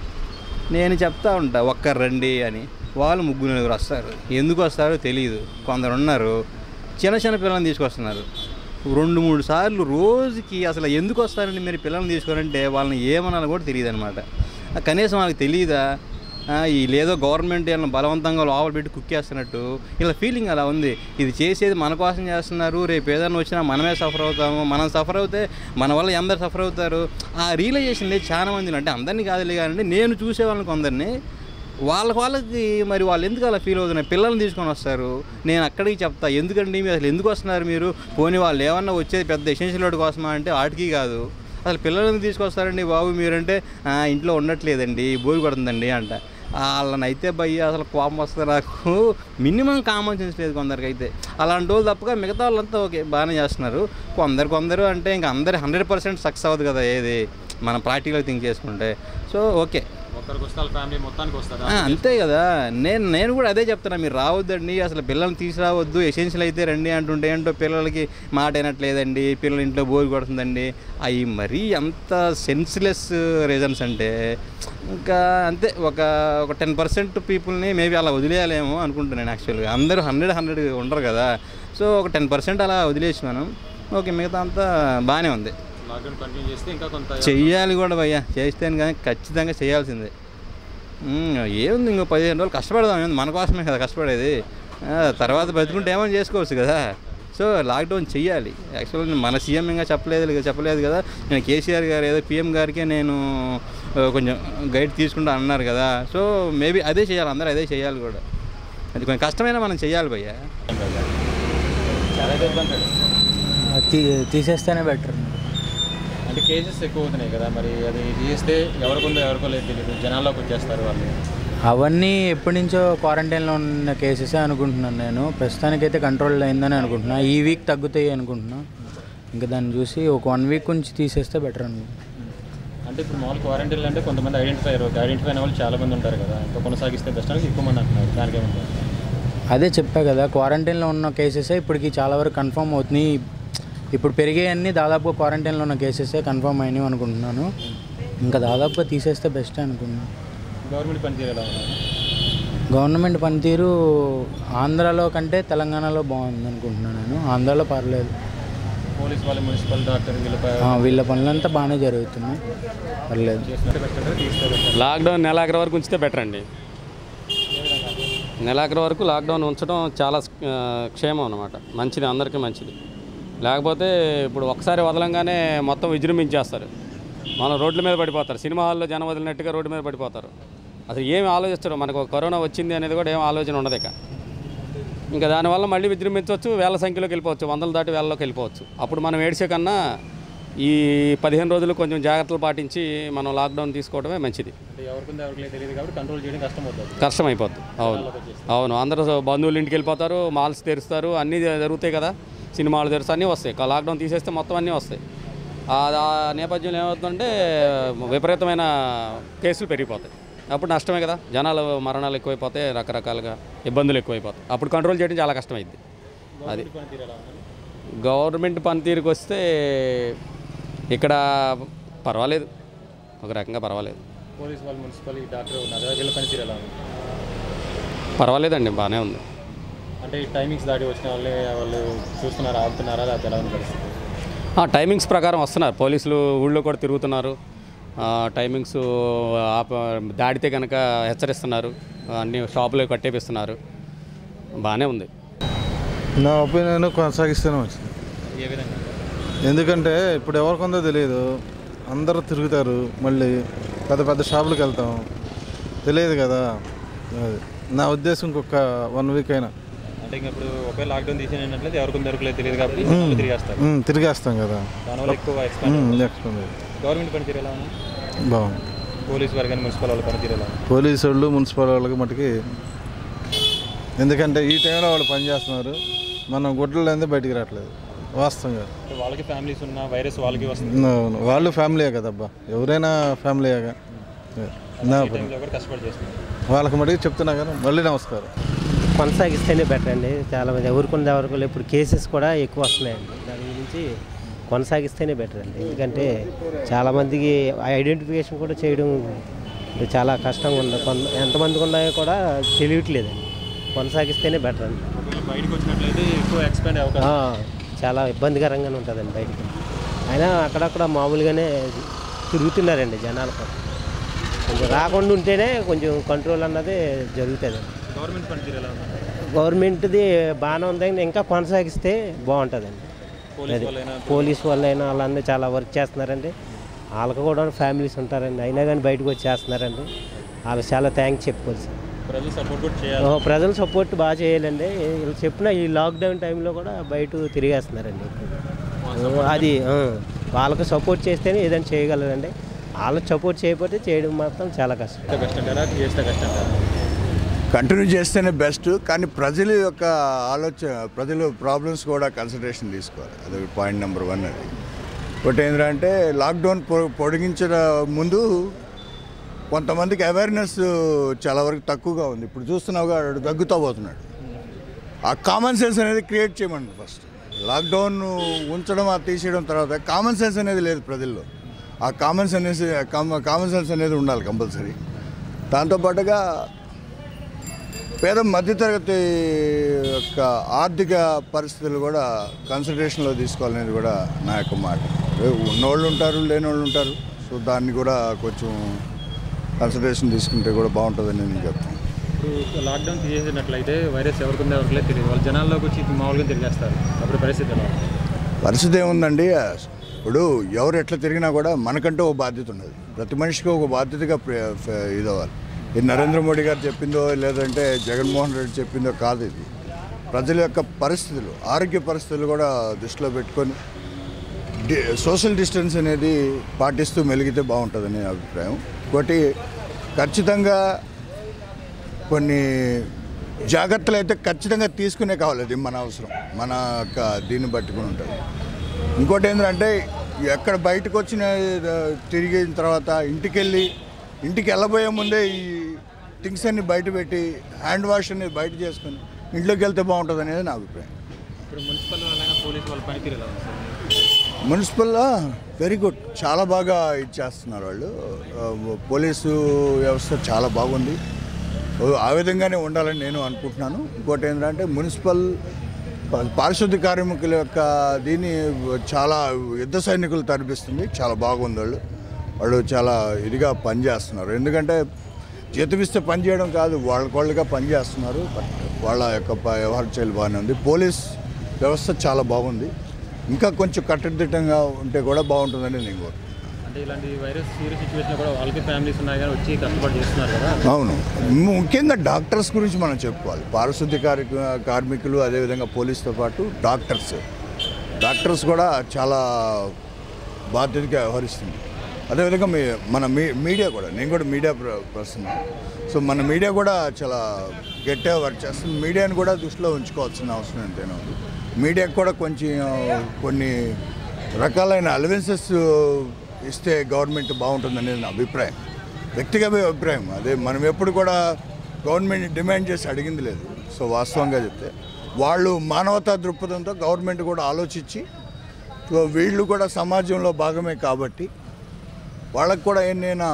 Speaker 8: నేను చెప్తా ఉంటా ఒక్కరు రండి అని వాళ్ళు ముగ్గురు నలుగురు వస్తారు ఎందుకు వస్తారో తెలియదు కొందరు ఉన్నారు చిన్న చిన్న పిల్లల్ని తీసుకొస్తున్నారు రెండు మూడు సార్లు రోజుకి అసలు ఎందుకు వస్తారండి మీరు పిల్లల్ని తీసుకోరంటే వాళ్ళని ఏమనాలో కూడా తెలియదు అనమాట కనీసం వాళ్ళకి తెలియదా ఆ, ఈ లేదో గవర్నమెంట్ ఏమైనా బలవంతంగా లోపల పెట్టి కుక్కేస్తున్నట్టు ఇలా ఫీలింగ్ అలా ఉంది ఇది చేసేది మన కోసం చేస్తున్నారు రేపు ఏదైనా వచ్చినా మనమే సఫర్ అవుతాము మనం సఫర్ అవుతే మన వల్ల ఎందరు సఫర్ అవుతారు ఆ రియలైజేషన్ లేదు చాలా మంది అంటే అందరినీ కాదులే కానీ నేను చూసే వాళ్ళని కొందరిని వాళ్ళ వాళ్ళకి మరి వాళ్ళు ఎందుకు అలా ఫీల్ అవుతున్నారు పిల్లల్ని తీసుకొని వస్తారు నేను అక్కడికి చెప్తా ఎందుకండి మీరు అసలు ఎందుకు వస్తున్నారు మీరు పోనీ వాళ్ళు ఏమన్నా వచ్చేది పెద్ద ఎసెన్షియల్ వాడి కోసమా అంటే వాటికి కాదు అసలు పిల్లల్ని తీసుకొస్తారండి బాబు మీరంటే "ఆ, ఇంట్లో ఉండట్లేదండి బోరు కొడుతుందండి అంట వాళ్ళని అయితే భయ్య అసలు కోపం వస్తుంది నాకు మినిమం కామన్ సెన్స్ లేదు కొందరికి అయితే అలాంటి వాళ్ళు తప్పగా మిగతా వాళ్ళంతా ఓకే బాగానే చేస్తున్నారు కొందరు కొందరు అంటే ఇంకా అందరు హండ్రెడ్ పర్సెంట్ సక్సెస్ అవ్వదు కదా ఏది మనం ప్రాక్టికల్గా థింక్ చేసుకుంటే సో ఓకే
Speaker 1: ఒక్కరికి వస్తే వాళ్ళ ఫ్యామిలీ మొత్తానికి వస్తుందా
Speaker 8: ఆ, అంతే కదా నేను నేను కూడా అదే చెప్తున్నా మీరు రావద్దండి అసలు పిల్లల్ని తీసుకురావద్దు ఎసెన్షియల్ అయితే రండి అంటుంటే ఏంటో పిల్లలకి మాట వినట్లేదండి పిల్లలు ఇంట్లో బోర్ కొడుతుందండి అవి మరీ అంత సెన్స్లెస్ రీజన్స్ అంటే ఇంకా అంతే ఒక ఒక టెన్ పర్సెంట్ పీపుల్ని మేబీ అలా వదిలేయాలేమో అనుకుంటున్నాను యాక్చువల్గా అందరూ హండ్రెడ్ హండ్రెడ్ ఉండరు కదా సో ఒక టెన్ పర్సెంట్ అలా వదిలేసి మనం ఓకే మిగతా అంతా బాగానే ఉంది
Speaker 1: లాక్డౌన్ కంటిన్యూ చేస్తే ఇంకా కొంత
Speaker 8: చెయ్యాలి కూడా భయ్యా చేస్తేనే కానీ ఖచ్చితంగా చేయాల్సిందే ఉమ్, ఏముంది ఇంకో పదిహేను రోజులు కష్టపడదాం ఏముంది మన కోసమే కదా కష్టపడేది ఆ, తర్వాత బతుకుంటే ఏమైనా చేసుకోవచ్చు కదా సో లాక్డౌన్ చెయ్యాలి యాక్చువల్గా మన సీఎం ఇంకా చెప్పలేదు చెప్పలేదు కదా నేను కేసీఆర్ గారు ఏదో పిఎం గారికే నేను ఆ, కొంచెం గైడ్ తీసుకుంటా అన్నారు కదా సో మేబీ అదే చేయాలి అందరూ అదే చేయాలి కూడా అది కొంచెం కష్టమైనా మనం చెయ్యాలి భయ్యా
Speaker 9: తీ తీసేస్తేనే బెటర్
Speaker 1: అంటే కేసెస్ ఎక్కువ అవుతున్నాయి కదా మరి అది తీస్తే ఎవరికి ఉందో ఎవరికో లేదు తెలియదు జనాల్లోకి వచ్చేస్తారు వాళ్ళు
Speaker 9: అవన్నీ ఎప్పటి నుంచో క్వారంటైన్లో ఉన్న కేసెసే అనుకుంటున్నాను నేను ప్రస్తుతానికైతే కంట్రోల్ అయిందని అనుకుంటున్నా ఈ వీక్ తగ్గుతాయి అనుకుంటున్నా ఇంకా దాన్ని చూసి ఒక వన్ వీక్ నుంచి తీసేస్తే బెటర్ అనుకుంటున్నా
Speaker 1: అంటే ఇప్పుడు మామూలు క్వారంటైన్ అంటే కొంతమంది ఐడెంటిఫై అయ్యారు ఐడెంటిఫై అయిన వాళ్ళు చాలా మంది ఉంటారు కదా ఇంకా కొనసాగిస్తే బెస్ట్ అని ఎక్కువ మంది అంటున్నారు దానికి ఏమంటారు
Speaker 9: అదే చెప్పా కదా క్వారంటైన్లో ఉన్న కేసెసే ఇప్పటికి చాలా వరకు కన్ఫర్మ్ అవుతున్నాయి ఇప్పుడు పెరిగాయన్నీ దాదాపు క్వారంటైన్లో ఉన్న కేసెసే కన్ఫర్మ్ అయినాయి అనుకుంటున్నాను ఇంకా దాదాపుగా తీసేస్తే బెస్ట్ అనుకుంటున్నాను
Speaker 1: గవర్నమెంట్ పనితీరు ఎలా ఉంది
Speaker 9: గవర్నమెంట్ పనితీరు ఆంధ్రాలో కంటే తెలంగాణలో బాగుంది అనుకుంటున్నాను నేను ఆంధ్రాలో పర్లేదు
Speaker 1: పోలీస్ వాళ్ళు మున్సిపల్ డాక్టర్ వీళ్ళపై
Speaker 9: ఆ, వీళ్ళ పనులంతా బాగానే జరుగుతున్నాయి పర్లేదు
Speaker 1: చేసినట్టు బెస్ట్ అంటే తీస్తే బెస్ట్
Speaker 10: లాక్డౌన్ నెలాఖరు వరకు ఉంచితే బెటర్ అండి నెలాఖరు వరకు లాక్డౌన్ ఉంచడం చాలా ఆ, క్షేమం అనమాట మంచిది అందరికీ మంచిది లేకపోతే ఇప్పుడు ఒకసారి వదలంగానే మొత్తం విజృంభించేస్తారు మనం రోడ్ల మీద పడిపోతారు సినిమా హాల్లో జనం వదిలినట్టుగా రోడ్డు మీద పడిపోతారు అసలు ఏమి ఆలోచిస్తారు మనకు కరోనా వచ్చింది అనేది కూడా ఏం ఆలోచన ఉండదు ఇక ఇంకా దానివల్ల మళ్ళీ విజృంభించవచ్చు వేల సంఖ్యలోకి వెళ్ళిపోవచ్చు వందల దాటి వేలలోకి వెళ్ళిపోవచ్చు అప్పుడు మనం ఏడ్చే కన్నా ఈ పదిహేను రోజులు కొంచెం జాగ్రత్తలు పాటించి మనం లాక్డౌన్ తీసుకోవడమే మంచిది
Speaker 1: అంటే ఎవరికి ఉందో ఎవరికి లేదు తెలియదు కాబట్టి కంట్రోల్ చేయడం కష్టం అవుతుంది
Speaker 10: కష్టం అయిపోద్ది అవును అవును అందరూ బంధువులు ఇంటికి వెళ్ళిపోతారు మాల్స్ తెరుస్తారు అన్నీ జరుగుతాయి కదా సినిమాలు తెరుస్తారు అన్నీ వస్తాయి కా- లాక్డౌన్ తీసేస్తే మొత్తం అన్నీ వస్తాయి ఆ ఆ నేపథ్యంలో ఏమవుతుందంటే విపరీతమైన కేసులు పెరిగిపోతాయి అప్పుడు నష్టమే కదా జనాలు మరణాలు ఎక్కువైపోతాయి రకరకాలుగా ఇబ్బందులు ఎక్కువైపోతాయి అప్పుడు కంట్రోల్ చేయడం చాలా కష్టమైంది అది
Speaker 1: పనితీరు ఎలా ఉంది
Speaker 10: గవర్నమెంట్ పనితీరుకి వస్తే ఇక్కడ పర్వాలేదు ఒక రకంగా పర్వాలేదు
Speaker 1: పోలీస్ వాళ్ళు మున్సిపల్ డాక్టర్ ఉన్నారు కదా, వీళ్ళ పనితీరు ఎలా ఉంది
Speaker 10: పర్వాలేదండి బాగానే ఉంది
Speaker 1: అంటే ఈ టైమింగ్స్ దాటి వచ్చిన వాళ్ళే వాళ్ళు చూస్తున్నారా ఆపుతున్నారా లేకపోతే ఎలా ఉంది పరిస్థితి
Speaker 10: ఆ, టైమింగ్స్ ప్రకారం వస్తున్నారు పోలీసులు ఊళ్ళో కూడా తిరుగుతున్నారు ఆ, టైమింగ్స్ ఆప దాటితే కనుక హెచ్చరిస్తున్నారు అన్ని షాపులు కట్టేపిస్తున్నారు బాగానే ఉంది
Speaker 2: నా ఒపీనియన్ కొనసాగిస్తేనే మంచిది
Speaker 1: ఏ విధంగా
Speaker 2: ఎందుకంటే ఇప్పుడు ఎవరికొందో తెలియదు అందరూ తిరుగుతారు మళ్ళీ పెద్ద పెద్ద షాపులకు వెళ్తాం తెలియదు కదా అది నా ఉద్దేశం ఇంకొక వన్ వీక్ అయినా
Speaker 1: అంటే ఇంకా ఇప్పుడు ఒకే లాక్డౌన్ తీసేనట్లయితే ఎవరికి ఉందో ఎవరికి లేదు తెలియదు కాబట్టి వాళ్ళు తిరిగేస్తారు
Speaker 2: ఉమ్, తిరిగేస్తాం కదా
Speaker 1: దానివల్ల ఎక్కువ ఎక్స్పాండ్
Speaker 2: ఉమ్, నెక్స్ట్ ఉంది
Speaker 1: గవర్నమెంట్ పనితీరు ఎలా ఉంది
Speaker 2: బాగుంది
Speaker 1: పోలీస్ వారు కానీ మున్సిపల్ వాళ్ళ పనితీరు ఎలా ఉంది
Speaker 2: పోలీసు వాళ్ళు మున్సిపల్ వాళ్ళకి మటుకి ఎందుకంటే ఈ టైంలో వాళ్ళు పని చేస్తున్నారు మనం గుడ్డలు అనేది బయటికి రావట్లేదు వాస్తవంగా
Speaker 1: అంటే వాళ్ళకి ఫ్యామిలీస్ ఉన్న వైరస్ వాళ్ళకి వస్తుంది
Speaker 2: అవును. వాళ్ళు ఫ్యామిలీయే కదబ్బా ఎవరైనా ఫ్యామిలీయేగా నా
Speaker 1: ఈ టైంలో కూడా కష్టపడి చేస్తున్నారు
Speaker 2: వాళ్ళకి మటుకు చెప్తున్నా కదా మళ్ళీ నమస్కారం
Speaker 11: కొనసాగిస్తేనే బెటర్ అండి చాలా మంది ఎవరికి ఎవరికి ఇప్పుడు కేసెస్ కూడా ఎక్కువ వస్తున్నాయండి దాని గురించి కొనసాగిస్తేనే బెటర్ అండి ఎందుకంటే చాలామందికి ఐడెంటిఫికేషన్ కూడా చేయడం చాలా కష్టంగా ఉంది కొంత ఎంతమందికి ఉన్నాయో కూడా తెలియట్లేదండి కొనసాగిస్తేనే బెటర్ అండి
Speaker 1: ఒకవేళ బయటకు వచ్చినట్లయితే ఎక్కువ ఎక్స్పాండ్ అయ్యే అవకాశం
Speaker 11: ఆ, చాలా ఇబ్బందికరంగానే ఉంటుందండి బయటికి అయినా అక్కడక్కడ మామూలుగానే తిరుగుతున్నారండి జనాలు పాపం. కొంచెం రాకుండా ఉంటేనే కొంచెం కంట్రోల్ అన్నది జరుగుతుందండి
Speaker 1: గవర్నమెంట్ పనితీరు ఎలా ఉంది
Speaker 11: గవర్నమెంట్ది బాగానే ఉందని ఇంకా కొనసాగిస్తే బాగుంటుందండి
Speaker 1: పోలీస్
Speaker 11: అది
Speaker 1: వాళ్ళైనా
Speaker 11: పోలీస్ వాళ్ళైనా వాళ్ళందరూ చాలా వర్క్ చేస్తున్నారండి వాళ్ళకి కూడా ఫ్యామిలీస్ ఉంటారండి అయినా కానీ బయటకు వచ్చి చేస్తున్నారండి వాళ్ళకి చాలా థ్యాంక్స్ చెప్పుకోవాలి సార్
Speaker 1: ప్రజలు సపోర్ట్ కూడా చేయాలి
Speaker 11: ఓ, ప్రజల సపోర్ట్ బాగా చేయాలండి వీళ్ళు చెప్పిన ఈ లాక్డౌన్ టైంలో కూడా బయట తిరిగేస్తున్నారండి ఓ, అది ఆ, వాళ్ళకు సపోర్ట్ చేస్తేనే ఏదైనా చేయగలరండి వాళ్ళకి సపోర్ట్ చేయకపోతే చేయడం మాత్రం చాలా కష్టం
Speaker 1: కష్టం అంటారా చేస్తే కష్టం అంటారా
Speaker 12: కంటిన్యూ చేస్తేనే బెస్ట్ కానీ ప్రజల యొక్క ఆలోచన ప్రజల ప్రాబ్లమ్స్ కూడా కన్సిడరేషన్ తీసుకోవాలి అది పాయింట్ నెంబర్ వన్ అది ఒకటి ఏంటంటే లాక్డౌన్ పొ- పొడిగించిన ముందు కొంతమందికి అవేర్నెస్ చాలా వరకు తక్కువగా ఉంది ఇప్పుడు చూస్తున్నావుగా వాడు దగ్గుతా పోతున్నాడు ఆ కామన్ సెన్స్ అనేది క్రియేట్ చేయమండి ఫస్ట్ లాక్డౌన్ ఉంచడం అది తీసేయడం తర్వాత కామన్ సెన్స్ అనేది లేదు ప్రజల్లో ఆ కామన్ సెన్స్ కామన్ సెన్స్ అనేది ఉండాలి కంపల్సరీ దాంతోపాటుగా పేద మధ్యతరగతి యొక్క ఆర్థిక పరిస్థితులు కూడా కన్సిడరేషన్లో తీసుకోవాలనేది కూడా నా యొక్క మాట ఉన్నోళ్ళు ఉంటారు లేని వాళ్ళు ఉంటారు సో దాన్ని కూడా కొంచెం కన్సిడరేషన్ తీసుకుంటే కూడా బాగుంటుందని నేను చెప్తాను
Speaker 1: ఇప్పుడు లాక్డౌన్ తీసేసినట్లయితే వైరస్ ఎవరికి ఉందో ఎవరికి లేదు తెలియదు వాళ్ళు జనాల్లోకి వచ్చి మామూలుగా తిరిగేస్తారు అప్పుడు పరిస్థితి ఎలా ఉంటుంది?
Speaker 12: పరిస్థితి ఏముందండి ఇప్పుడు ఎవరు ఎట్లా తిరిగినా కూడా మనకంటూ ఒక బాధ్యత ఉన్నది ప్రతి మనిషికి ఒక బాధ్యతగా ప్ర- ఫ- ఇదవ్వాలి ఇది నరేంద్ర మోడీ గారు చెప్పిందో లేదంటే జగన్మోహన్ రెడ్డి చెప్పిందో కాదు ఇది ప్రజల యొక్క పరిస్థితులు ఆరోగ్య పరిస్థితులు కూడా దృష్టిలో పెట్టుకొని డి సోషల్ డిస్టెన్స్ అనేది పాటిస్తూ మెలిగితే బాగుంటుందని నా అభిప్రాయం ఇంకోటి ఖచ్చితంగా కొన్ని జాగ్రత్తలు అయితే ఖచ్చితంగా తీసుకునే కావాలి అది మన అవసరం మన యొక్క దీన్ని పట్టుకుని ఉంటుంది ఇంకోటి ఏంటంటే ఎక్కడ బయటకు వచ్చిన ఆ, తిరిగిన తర్వాత ఇంటికి వెళ్ళి ఇంటికి వెళ్ళబోయే ముందే ఈ థింగ్స్ అన్ని బయట పెట్టి హ్యాండ్ వాష్ అనేది బయట చేసుకొని ఇంట్లోకి వెళ్తే బాగుంటుంది అనేది నా అభిప్రాయం
Speaker 1: ఇప్పుడు మున్సిపల్ వాళ్ళైనా పోలీస్ వాళ్ళ పనితీరు ఎలా ఉంది సార్
Speaker 12: మున్సిపల్ వెరీ గుడ్ చాలా బాగా ఇచ్చేస్తున్నారు వాళ్ళు ఆ, పోలీసు వ్యవస్థ చాలా బాగుంది ఓ, ఆ విధంగానే ఉండాలని నేను అనుకుంటున్నాను ఇంకోటి ఏంటంటే మున్సిపల్ పా- పారిశుద్ధ్య కార్మికుల యొక్క దీన్ని చాలా యుద్ధ సైనికులు తరిపిస్తుంది చాలా బాగుంది వాళ్ళు వాళ్ళు చాలా ఇదిగా పనిచేస్తున్నారు ఎందుకంటే జీతమిస్తే పని చేయడం కాదు వాళ్ళ వాళ్ళుగా పనిచేస్తున్నారు బట్ వాళ్ళ యొక్క ప- వ్యవహార శైలి బాగానే ఉంది పోలీస్ వ్యవస్థ చాలా బాగుంది ఇంకా కొంచెం కట్టుదిట్టంగా ఉంటే కూడా బాగుంటుందని నేను కోరుకుంటున్నాను
Speaker 1: అంటే ఇలాంటి వైరస్ సీరియస్ సిచ్యువేషన్ కూడా వాళ్ళకి ఫ్యామిలీస్ ఉన్నాయి కానీ వచ్చి కష్టపడి చేస్తున్నారు కదా
Speaker 12: అవును ముఖ్యంగా డాక్టర్స్ గురించి మనం చెప్పుకోవాలి పారిశుద్ధ్య కార్మిక కార్మికులు అదేవిధంగా పోలీస్తో పాటు డాక్టర్స్ డాక్టర్స్ కూడా చాలా బాధ్యతగా వ్యవహరిస్తుంది అదేవిధంగా మీ మన మీ మీడియా కూడా నేను కూడా మీడియా పర్సన్ సో మన మీడియా కూడా చాలా గట్టిగా వర్క్ చేస్తుంది మీడియాని కూడా దృష్టిలో ఉంచుకోవాల్సిన అవసరం ఎంతైనా ఉంది మీడియాకు కూడా కొంచెం కొన్ని రకాలైన అలవెన్సెస్ ఇస్తే గవర్నమెంట్ బాగుంటుందనేది నా అభిప్రాయం వ్యక్తిగత అభిప్రాయం అదే మనం ఎప్పుడు కూడా గవర్నమెంట్ డిమాండ్ చేసి అడిగింది లేదు సో వాస్తవంగా చెప్తే వాళ్ళు మానవతా దృక్పథంతో గవర్నమెంట్ కూడా ఆలోచించి సో వీళ్ళు కూడా సమాజంలో భాగమే కాబట్టి వాళ్ళకు కూడా ఎన్నైనా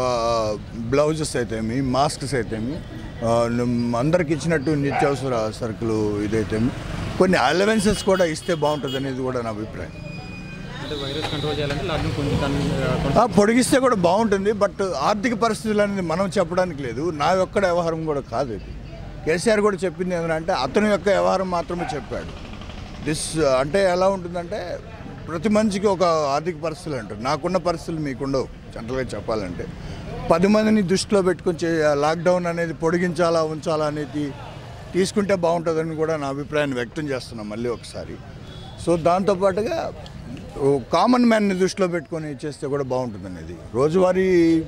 Speaker 12: బ్లౌజెస్ అయితేమి మాస్క్స్ అయితేమి ఆ, నం- అందరికి ఇచ్చినట్టు నిత్యావసర సరుకులు ఇదైతేమి కొన్ని అలవెన్సెస్ కూడా ఇస్తే బాగుంటుంది అనేది కూడా నా అభిప్రాయం
Speaker 1: అంటే వైరస్ కంట్రోల్ చేయాలంటే లాక్డౌన్ కొంచెం కన్-
Speaker 12: ఆ, పొడిగిస్తే కూడా బాగుంటుంది బట్ ఆర్థిక పరిస్థితులు అనేది మనం చెప్పడానికి లేదు నా యొక్క వ్యవహారం కూడా కాదు ఇది కేసీఆర్ కూడా చెప్పింది ఏంటంటే అతని యొక్క వ్యవహారం మాత్రమే చెప్పాడు దిస్ అంటే ఎలా ఉంటుందంటే ప్రతి మనిషికి ఒక ఆర్థిక పరిస్థితులు అంటారు నాకున్న పరిస్థితులు మీకుండవు జనరల్గా చెప్పాలంటే పది మందిని దృష్టిలో పెట్టుకొని చే లాక్డౌన్ అనేది పొడిగించాలా ఉంచాలా అనేది తీసుకుంటే బాగుంటుందని కూడా నా అభిప్రాయాన్ని వ్యక్తం చేస్తున్నాం మళ్ళీ ఒకసారి సో దాంతోపాటుగా ఓ కామన్ మ్యాన్ని దృష్టిలో పెట్టుకొని చేస్తే కూడా బాగుంటుంది అనేది రోజువారీ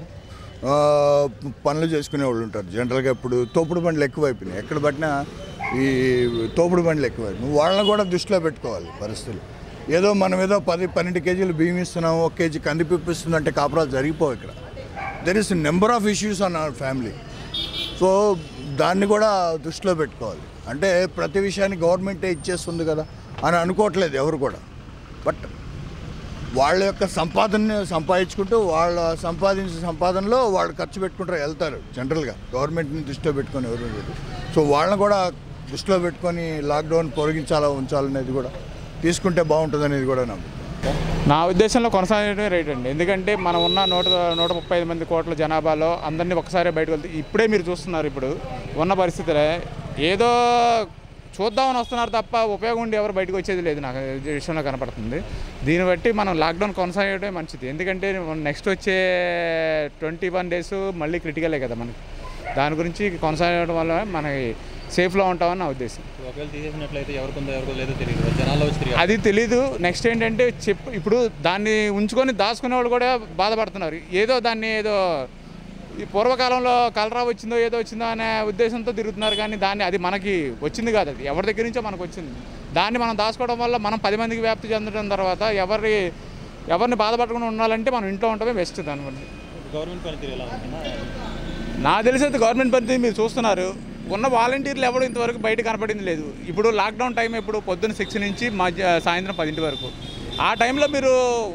Speaker 12: ఆ, పనులు చేసుకునే వాళ్ళు ఉంటారు జనరల్గా ఇప్పుడు తోపుడు బండ్లు ఎక్కువైపోయినాయి ఎక్కడ పట్టినా ఈ తోపుడు బండ్లు ఎక్కువైపోయినాయి వాళ్ళని కూడా దృష్టిలో పెట్టుకోవాలి పరిస్థితులు ఏదో మనం ఏదో పది పన్నెండు కేజీలు బియ్యం ఇస్తున్నాం ఒక కేజీ కందిపప్పు ఇస్తుందంటే కాపురాలు జరిగిపోవు ఇక్కడ there is number of issues on our family so దాన్ని కూడా దృష్టిలో పెట్టుకోవాలి అంటే ప్రతి విషయాన్ని గవర్నమెంటే ఇచ్చేస్తుంది కదా అని అనుకోవట్లేదు ఎవరు కూడా బట్ వాళ్ళ యొక్క సంపాదనని సంపాదించుకుంటూ వాళ్ళ సంపాదించిన సంపాదనలో వాళ్ళు ఖర్చు పెట్టుకుంటారు వెళ్తారు జనరల్గా గవర్నమెంట్ని దృష్టిలో పెట్టుకొని ఎవరు లేదు సో వాళ్ళని కూడా దృష్టిలో పెట్టుకొని లాక్డౌన్ పొడిగించాలా ఉంచాలనేది కూడా తీసుకుంటే బాగుంటుంది అనేది కూడా నా అభిప్రాయం.
Speaker 13: నా ఉద్దేశంలో కొనసాగడమే రైట్ అండి ఎందుకంటే మనం ఉన్న నూట నూట ముప్పై ఐదు మంది కోట్ల జనాభాలో అందరినీ ఒకసారి బయటకు వెళ్తే ఇప్పుడే మీరు చూస్తున్నారు ఇప్పుడు ఉన్న పరిస్థితులే ఏదో చూద్దామని వస్తున్నారు తప్ప ఉపయోగం ఉండి ఎవరు బయటకు వచ్చేది లేదు నాకు ఈ విషయంలో కనపడుతుంది దీన్ని బట్టి మనం లాక్డౌన్ కొనసాగడమే మంచిది ఎందుకంటే నెక్స్ట్ వచ్చే ట్వంటీ వన్ డేస్ మళ్ళీ క్రిటికలే కదా మనకి దాని గురించి కొనసాగడం వల్ల మనకి సేఫ్లో ఉంటామని నా ఉద్దేశం
Speaker 1: ఒకవేళ తీసేసినట్లయితే ఎవరికి ఉందో ఎవరికో లేదో తెలియదు జనాల్లో వచ్చి తిరిగి
Speaker 13: అది తెలీదు నెక్స్ట్ ఏంటంటే చెప్ ఇప్పుడు దాన్ని ఉంచుకొని దాచుకునే వాళ్ళు కూడా బాధపడుతున్నారు ఏదో దాన్ని ఏదో ఈ పూర్వకాలంలో కలరా వచ్చిందో ఏదో వచ్చిందో అనే ఉద్దేశంతో తిరుగుతున్నారు కానీ దాన్ని అది మనకి వచ్చింది కాదు అది ఎవరి దగ్గర నుంచో మనకు వచ్చింది దాన్ని మనం దాచుకోవడం వల్ల మనం పది మందికి వ్యాప్తి చెందడం తర్వాత ఎవరి ఎవరిని బాధపడకుండా ఉండాలంటే మనం ఇంట్లో ఉండటమే బెస్ట్ దానివల్ల
Speaker 1: గవర్నమెంట్ పనితీరు ఎలా ఉంటుందా
Speaker 13: నా తెలిసి అయితే గవర్నమెంట్ పద్ధతి మీరు చూస్తున్నారు ఉన్న వాలంటీర్లు ఎవరు ఇంతవరకు బయట కనపడింది లేదు ఇప్పుడు లాక్డౌన్ టైం ఎప్పుడు పొద్దున్న సిక్స్ నుంచి మధ్య సాయంత్రం పదింటి వరకు ఆ టైంలో మీరు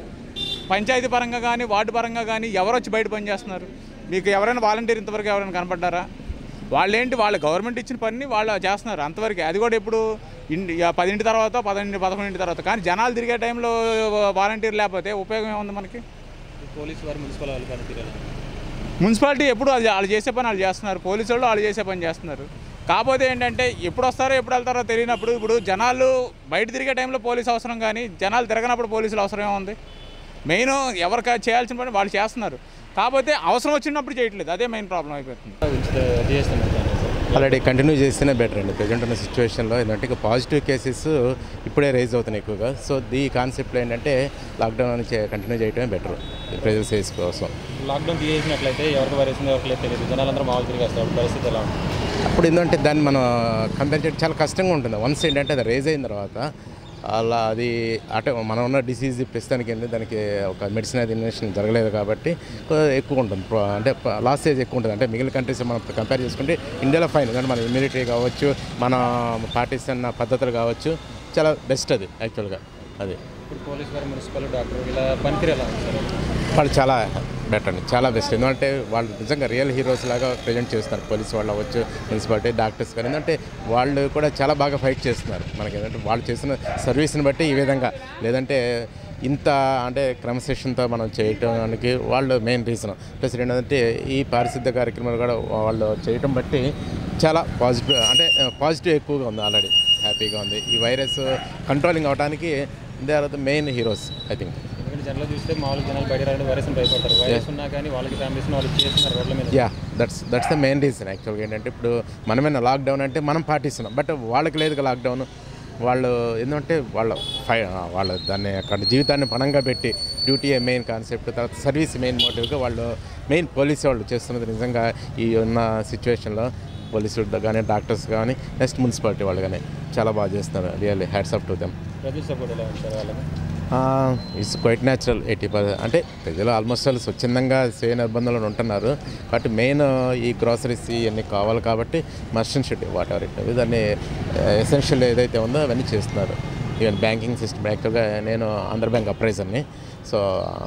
Speaker 13: పంచాయతీ పరంగా కానీ వార్డు పరంగా కానీ ఎవరు వచ్చి బయట పనిచేస్తున్నారు మీకు ఎవరైనా వాలంటీర్ ఇంతవరకు ఎవరైనా కనపడ్డారా వాళ్ళు ఏంటి వాళ్ళ గవర్నమెంట్ ఇచ్చిన పని వాళ్ళు చేస్తున్నారు అంతవరకు అది కూడా ఇప్పుడు ఇంటి ఇక పదింటి తర్వాత పన్నెండు పదకొండింటి తర్వాత కానీ జనాలు తిరిగే టైంలో వాలంటీర్ లేకపోతే ఉపయోగం ఏముంది మనకి
Speaker 1: పోలీసు వారు మున్సిపల్ వాళ్ళు పనితీరు ఎలా ఉంది?
Speaker 13: మున్సిపాలిటీ ఎప్పుడు అది వాళ్ళు చేసే పని వాళ్ళు చేస్తున్నారు పోలీసు వాళ్ళు వాళ్ళు చేసే పని చేస్తున్నారు కాకపోతే ఏంటంటే ఎప్పుడు వస్తారో ఎప్పుడు వెళ్తారో తెలియనప్పుడు ఇప్పుడు జనాలు బయట తిరిగే టైంలో పోలీసు అవసరం కానీ జనాలు తిరగనప్పుడు పోలీసులు అవసరం ఏముంది మెయిన్ ఎవరికి చేయాల్సిన పని వాళ్ళు చేస్తున్నారు కాకపోతే అవసరం వచ్చినప్పుడు చేయట్లేదు అదే మెయిన్ ప్రాబ్లం అయిపోతుంది
Speaker 1: ఉంచితే తీసేస్తున్నారు దాన్ని సార్.
Speaker 14: ఆల్రెడీ కంటిన్యూ చేస్తేనే బెటర్ అండి ప్రజెంట్ ఉన్న సిచ్యువేషన్లో ఏంటంటే ఇక పాజిటివ్ కేసెస్ ఇప్పుడే రైజ్ అవుతున్నాయి ఎక్కువగా సో ఈ కాన్సెప్ట్లో ఏంటంటే లాక్డౌన్ అని కంటిన్యూ చేయడమే బెటర్ ప్రజల సేఫ్ కోసం
Speaker 1: లాక్డౌన్ తీసేసినట్లయితే ఎవరికి వరేసిందో ఎవరికి లేదు తెలియదు జనాలందరూ మామూలు తిరిగేస్తారు అప్పుడు పరిస్థితి ఎలా ఉంటుంది
Speaker 14: అప్పుడు ఏంటంటే దాన్ని మనం కంపేర్ చేయడం చాలా కష్టంగా ఉంటుంది వన్స్ ఏంటంటే అది రేజ్ అయిన తర్వాత అలా అది అటే మనం ఉన్న డిసీజ్ ప్రస్తుతానికి ఏంటి దానికి ఒక మెడిసిన్ అది ఇన్వెషన్ జరగలేదు కాబట్టి కొ- ఎక్కువ ఉంటుంది ప్రో- అంటే లాస్ స్టేజ్ ఎక్కువ ఉంటుంది అంటే మిగిలిన కంట్రీస్ మనం కంపేర్ చేసుకుంటే ఇండియాలో ఫైన్ ఎందుకంటే మన ఇమ్యూనిటీ కావచ్చు మన పాటిస్తున్న పద్ధతులు కావచ్చు చాలా బెస్ట్ అది యాక్చువల్గా అది
Speaker 1: ఇప్పుడు పోలీసు వారు మున్సిపల్ డాక్టర్ ఇలా పనితీరు ఎలా ఉంది సార్
Speaker 14: వాళ్ళు చాలా బెటర్ అండి చాలా బెస్ట్ ఎందుకంటే వాళ్ళు నిజంగా రియల్ హీరోస్ లాగా ప్రజెంట్ చేస్తున్నారు పోలీస్ వాళ్ళు అవ్వచ్చు మున్సిపాలిటీ డాక్టర్స్ కానీ ఎందుకంటే వాళ్ళు కూడా చాలా బాగా ఫైట్ చేస్తున్నారు మనకి ఏంటంటే వాళ్ళు చేసిన సర్వీస్ని బట్టి ఈ విధంగా లేదంటే ఇంత అంటే క్రమశిక్షణతో మనం చేయటానికి వాళ్ళు మెయిన్ రీజన్ ప్లస్ ఏంటంటే ఈ పారిశుద్ధ కార్యక్రమాలు కూడా వాళ్ళు చేయటం బట్టి చాలా పాజిటివ్ అంటే పాజిటివ్ ఎక్కువగా ఉంది ఆల్రెడీ హ్యాపీగా ఉంది ఈ వైరస్ కంట్రోలింగ్ అవడానికి they are the main heroes I think
Speaker 1: ఎందుకంటే జనాలు చూస్తే మామూలు జనాలు బయట రావడం వైరస్ భయపడతారు వైరస్ ఉన్నా కానీ వాళ్ళకి ఫ్యామిలీస్ వాళ్ళు చేస్తున్నారు రోడ్ల మీద
Speaker 14: yeah that's that's the main reason యాక్చువల్గా ఏంటంటే ఇప్పుడు మనమైనా లాక్డౌన్ అంటే మనం పాటిస్తున్నాం బట్ వాళ్ళకి లేదు లాక్డౌన్ వాళ్ళు ఎందుకంటే వాళ్ళ ఫై వాళ్ళ దాన్ని అక్కడ జీవితాన్ని పణంగా పెట్టి డ్యూటీ మెయిన్ కాన్సెప్ట్ తర్వాత సర్వీస్ మెయిన్ మోటివ్గా వాళ్ళు మెయిన్ పోలీస్ వాళ్ళు చేస్తున్నది నిజంగా ఈ ఉన్న సిచ్యువేషన్లో పోలీసులు కానీ డాక్టర్స్ కానీ నెక్స్ట్ మున్సిపాలిటీ వాళ్ళు కానీ చాలా బాగా చేస్తున్నారు really hats up to them
Speaker 1: ప్రజల సపోర్ట్ ఎలా ఉంది సార్ వాళ్ళకి
Speaker 14: it's quite natural eighty percent అంటే ప్రజలు ఆల్మోస్ట్ వాళ్ళు స్వచ్ఛందంగా స్వీయ నిర్బంధంలో ఉంటున్నారు బట్ మెయిన్ ఈ గ్రాసరీస్ ఇవన్నీ కావాలి కాబట్టి మర్షన్ షుడ్ వాట్ ఎవర్ ఇట్ దాన్ని ఎసెన్షియల్ ఏదైతే ఉందో అవన్నీ చేస్తున్నారు ఈవెన్ బ్యాంకింగ్ సిస్టమ్ యాక్చువల్గా నేను ఆంధ్ర బ్యాంక్ అప్రైజర్ని so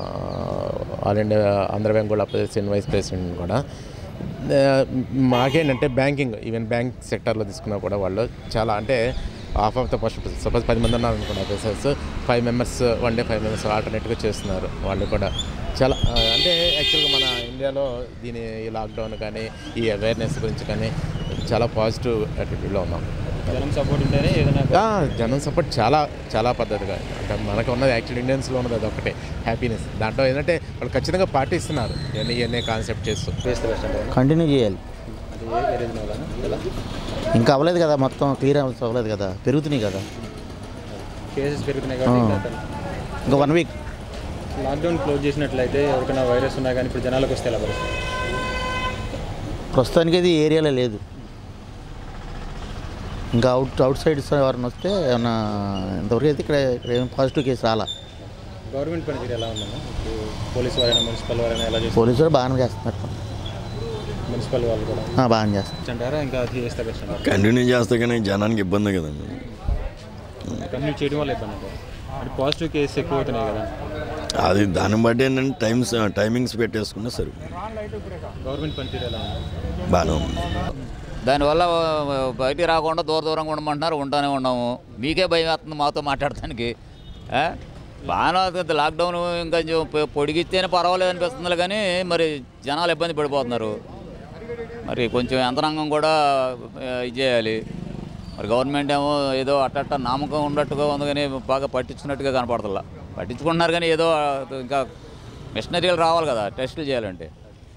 Speaker 14: all India Andhra bank కూడా అప్రైజర్ వైస్ ప్రెసిడెంట్ కూడా ఆ, మాకేంటంటే బ్యాంకింగ్ ఈవెన్ బ్యాంక్ సెక్టర్లో తీసుకున్నా కూడా వాళ్ళు చాలా అంటే half of the first suppose పది మంది ఉన్నారు అనుకున్న officers five members one day five members ఆల్టర్నేట్గా చేస్తున్నారు వాళ్ళు కూడా చాలా ఆ, అంటే యాక్చువల్గా మన ఇండియాలో దీని ఈ లాక్డౌన్ కానీ ఈ అవేర్నెస్ గురించి కానీ చాలా పాజిటివ్ యాటిట్యూడ్లో ఉన్నాం
Speaker 1: జనం సపోర్ట్ ఉంటేనే ఏదైనా
Speaker 14: ఆ, జనం సపోర్ట్ చాలా చాలా పద్ధతిగా అంటే మనకు ఉన్నది యాక్చువల్ ఇండియన్స్లో ఉన్నది అది ఒకటే హ్యాపీనెస్ దాంట్లో ఏంటంటే వాళ్ళు ఖచ్చితంగా పాటిస్తున్నారు ఇవన్నీ ఇవన్నీ కాన్సెప్ట్ చేస్తూ
Speaker 15: కంటిన్యూ చేయాలి
Speaker 1: అది ఏ ఏ రీజన్ వల్ల ఎలా
Speaker 15: ఇంకా అవ్వలేదు కదా మొత్తం క్లియర్ అవ్వలేదు కదా పెరుగుతున్నాయి కదా
Speaker 1: కేసెస్ పెరుగుతున్నాయి కాబట్టి ఇంకా తన-
Speaker 15: ఇంకా వన్ వీక్
Speaker 1: లాక్డౌన్ క్లోజ్ చేసినట్లయితే ఎవరికైనా వైరస్ ఉన్నా కానీ ఇప్పుడు జనాలకు వస్తే ఎలా పరిస్థితి
Speaker 15: ప్రస్తుతానికి అది ఈ ఏరియాలో లేదు ఇంకా అవుట్ అవుట్ సైడ్ ఎవరైనా వస్తే ఏమన్నా ఇంతవరకు అయితే ఇక్కడ ఇక్కడ ఏం పాజిటివ్ కేసు రాలా
Speaker 1: గవర్నమెంట్ పనితీరు ఎలా ఉందన్న ఇప్పుడు పోలీసు వారైనా మున్సిపల్ వారైనా ఎలా చేస్తారు
Speaker 15: పోలీసులు బాగానే చేస్తున్నారు
Speaker 1: మున్సిపల్ వాళ్ళు కూడా
Speaker 15: ఆ, బాగానే చేస్తున్నారు
Speaker 1: అంటారా ఇంకా అది చేస్తే బెస్ట్ అంటారా
Speaker 16: కంటిన్యూ చేస్తే కానీ జనానికి ఇబ్బంది కదండి
Speaker 1: కంటిన్యూ చేయడం వల్ల ఇబ్బంది అంటారు అంటే పాజిటివ్ కేసు ఎక్కువ అవుతున్నాయి కదా
Speaker 16: అది దాన్ని బట్టి ఏంటంటే టైమ్స్ టైమింగ్స్ పెట్టేసుకుంటే సరే
Speaker 1: గవర్నమెంట్ పనితీరు ఎలా ఉంది
Speaker 16: బాగానే ఉంది
Speaker 17: దానివల్ల బయటికి రాకుండా దూర దూరంగా ఉండమంటున్నారు ఉంటానే ఉన్నాము మీకే భయం వేస్తుంది మాతో మాట్లాడటానికి ఆ? బాగానే అవుతుంది లాక్డౌన్ ఇంకా కొంచెం పొ- పొడిగిస్తేనే పర్వాలేదు అనిపిస్తుంది కానీ మరి జనాలు ఇబ్బంది పడిపోతున్నారు మరి కొంచెం యంత్రాంగం కూడా ఆ, ఇది చేయాలి మరి గవర్నమెంట్ ఏమో ఏదో అట్టట్ట నామకం ఉన్నట్టుగా ఉంది కానీ బాగా పట్టించుకున్నట్టుగా కనపడతల్లా పట్టించుకుంటున్నారు కానీ ఏదో ఆ, ఇంకా మిషనరీలు రావాలి కదా టెస్టులు చేయాలంటే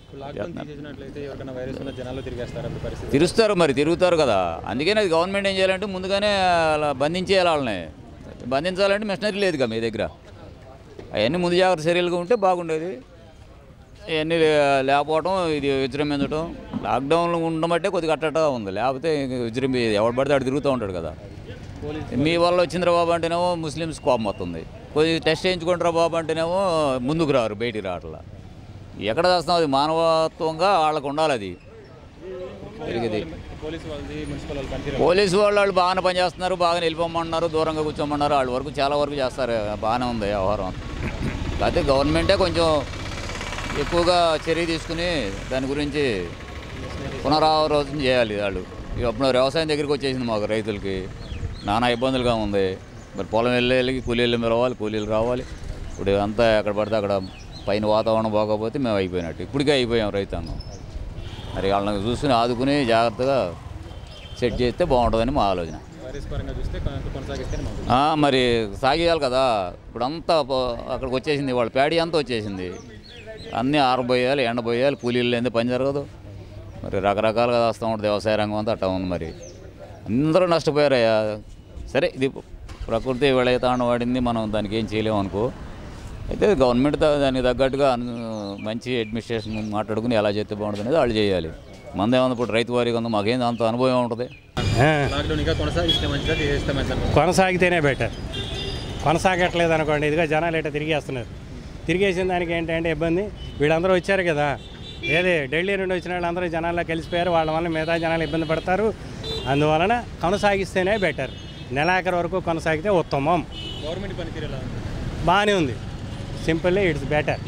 Speaker 1: లాక్డౌన్ తీసేసినట్లయితే ఎవరికైనా వైరస్ ఉన్న జనాలు తిరిగేస్తారు అప్పుడు పరిస్థితి
Speaker 17: తిరుస్తారు మరి తిరుగుతారు కదా అందుకనే అది గవర్నమెంట్ ఏం చేయాలంటే ముందుగానే అలా బంధించేయాలి వాళ్ళని బంధించాలంటే మిషనరీ లేదుగా మీ దగ్గర అవన్నీ ముందు జాగ్రత్త చర్యలుగా ఉంటే బాగుండేది ఇవన్నీ లే- లేకపోవడం ఇది విజృంభించడం లాక్డౌన్లో ఉండడం బట్టే కొద్దిగా అట్టగా ఉంది లేకపోతే విజృంభి ఎవడు పడితే అటు తిరుగుతూ ఉంటాడు కదా మీ వల్ల వచ్చిందిరా బాబు అంటేనేమో ముస్లిమ్స్ కోపం వస్తుంది కొద్దిగా టెస్ట్ చేయించుకుంటారా బాబు అంటేనేమో ముందుకు రారు బయటికి రావట్లా ఎక్కడ చేస్తాం అది మానవత్వంగా వాళ్ళకు ఉండాలి అది తిరిగిది
Speaker 1: పోలీసు వాళ్ళది మున్సిపల్ వాళ్ళు పనితీరు
Speaker 17: పోలీసు వాళ్ళు వాళ్ళు బాగానే పనిచేస్తున్నారు బాగానే వెళ్ళిపోమన్నారు దూరంగా కూర్చోమన్నారు వాళ్ళ వరకు చాలా వరకు చేస్తారు బాగానే ఉంది వ్యవహారం కాకపోతే గవర్నమెంటే కొంచెం ఎక్కువగా చర్య తీసుకుని దాని గురించి పునరావరోధం చేయాలి వాళ్ళు ఇక అప్పుడు వ్యవసాయం దగ్గరికి వచ్చేసింది మాకు రైతులకి నానా ఇబ్బందులుగా ఉంది మరి పొలం వెళ్ళి వెళ్ళి కూలీలు రావాలి కూలీలు రావాలి ఇప్పుడు అంతా ఎక్కడ పడితే అక్కడ పైన వాతావరణం బాగోకపోతే మేము అయిపోయినట్టు ఇప్పటికే అయిపోయాం రైతాంగం మరి వాళ్ళని చూసుకుని ఆదుకుని జాగ్రత్తగా సెట్ చేస్తే బాగుంటుందని మా ఆలోచన
Speaker 1: వైరస్ పరంగా చూస్తే కొన- కొనసాగిస్తే మాకు
Speaker 17: ఆ, మరి సాగేయాలి కదా ఇప్పుడు అంతా పో- అక్కడికి వచ్చేసింది వాళ్ళ ప్యాడీ అంతా వచ్చేసింది అన్నీ ఆరబోయాలి ఎండబోయాలి కూలీలు లేని పని జరగదు మరి రకరకాలుగా వస్తూ ఉంటుంది వ్యవసాయ రంగం అంతా అట్టా ఉంది మరి అందరూ నష్టపోయారయ్యా సరే ఇది ప్రకృతి విళయతాండం వాడింది మనం దానికి ఏం చేయలేము అనుకో అయితే గవర్నమెంట్ దా- దానికి తగ్గట్టుగా అను- మంచి అడ్మినిస్ట్రేషన్ మాట్లాడుకుని ఎలా చేస్తే బాగుంటుంది అనేది వాళ్ళు చేయాలి మందేమన్నా ఇప్పుడు రైతు వారికి ఉంది మాకేం అంత అనుభవం ఉంటుంది
Speaker 1: లాక్డౌన్ ఇంకా కొనసాగిస్తే మంచిదా తీసేస్తే మంచిదా
Speaker 18: కొనసాగితేనే బెటర్ కొనసాగట్లేదు అనుకోండి ఇదిగో జనాలు ఇట్లా తిరిగేస్తున్నారు తిరిగేసిన దానికి ఏంటంటే ఇబ్బంది వీళ్ళందరూ వచ్చారు కదా ఏది ఢిల్లీ నుండి వచ్చిన వాళ్ళందరూ జనాల్లో కలిసిపోయారు వాళ్ళ వల్ల మిగతా జనాలు ఇబ్బంది పడతారు అందువలన కొనసాగిస్తేనే బెటర్ నెలాఖరు వరకు కొనసాగితే ఉత్తమం
Speaker 1: గవర్నమెంట్ పనితీరు ఎలా ఉంది
Speaker 18: బాగానే ఉంది సింపుల్లీ ఇట్స్ బెటర్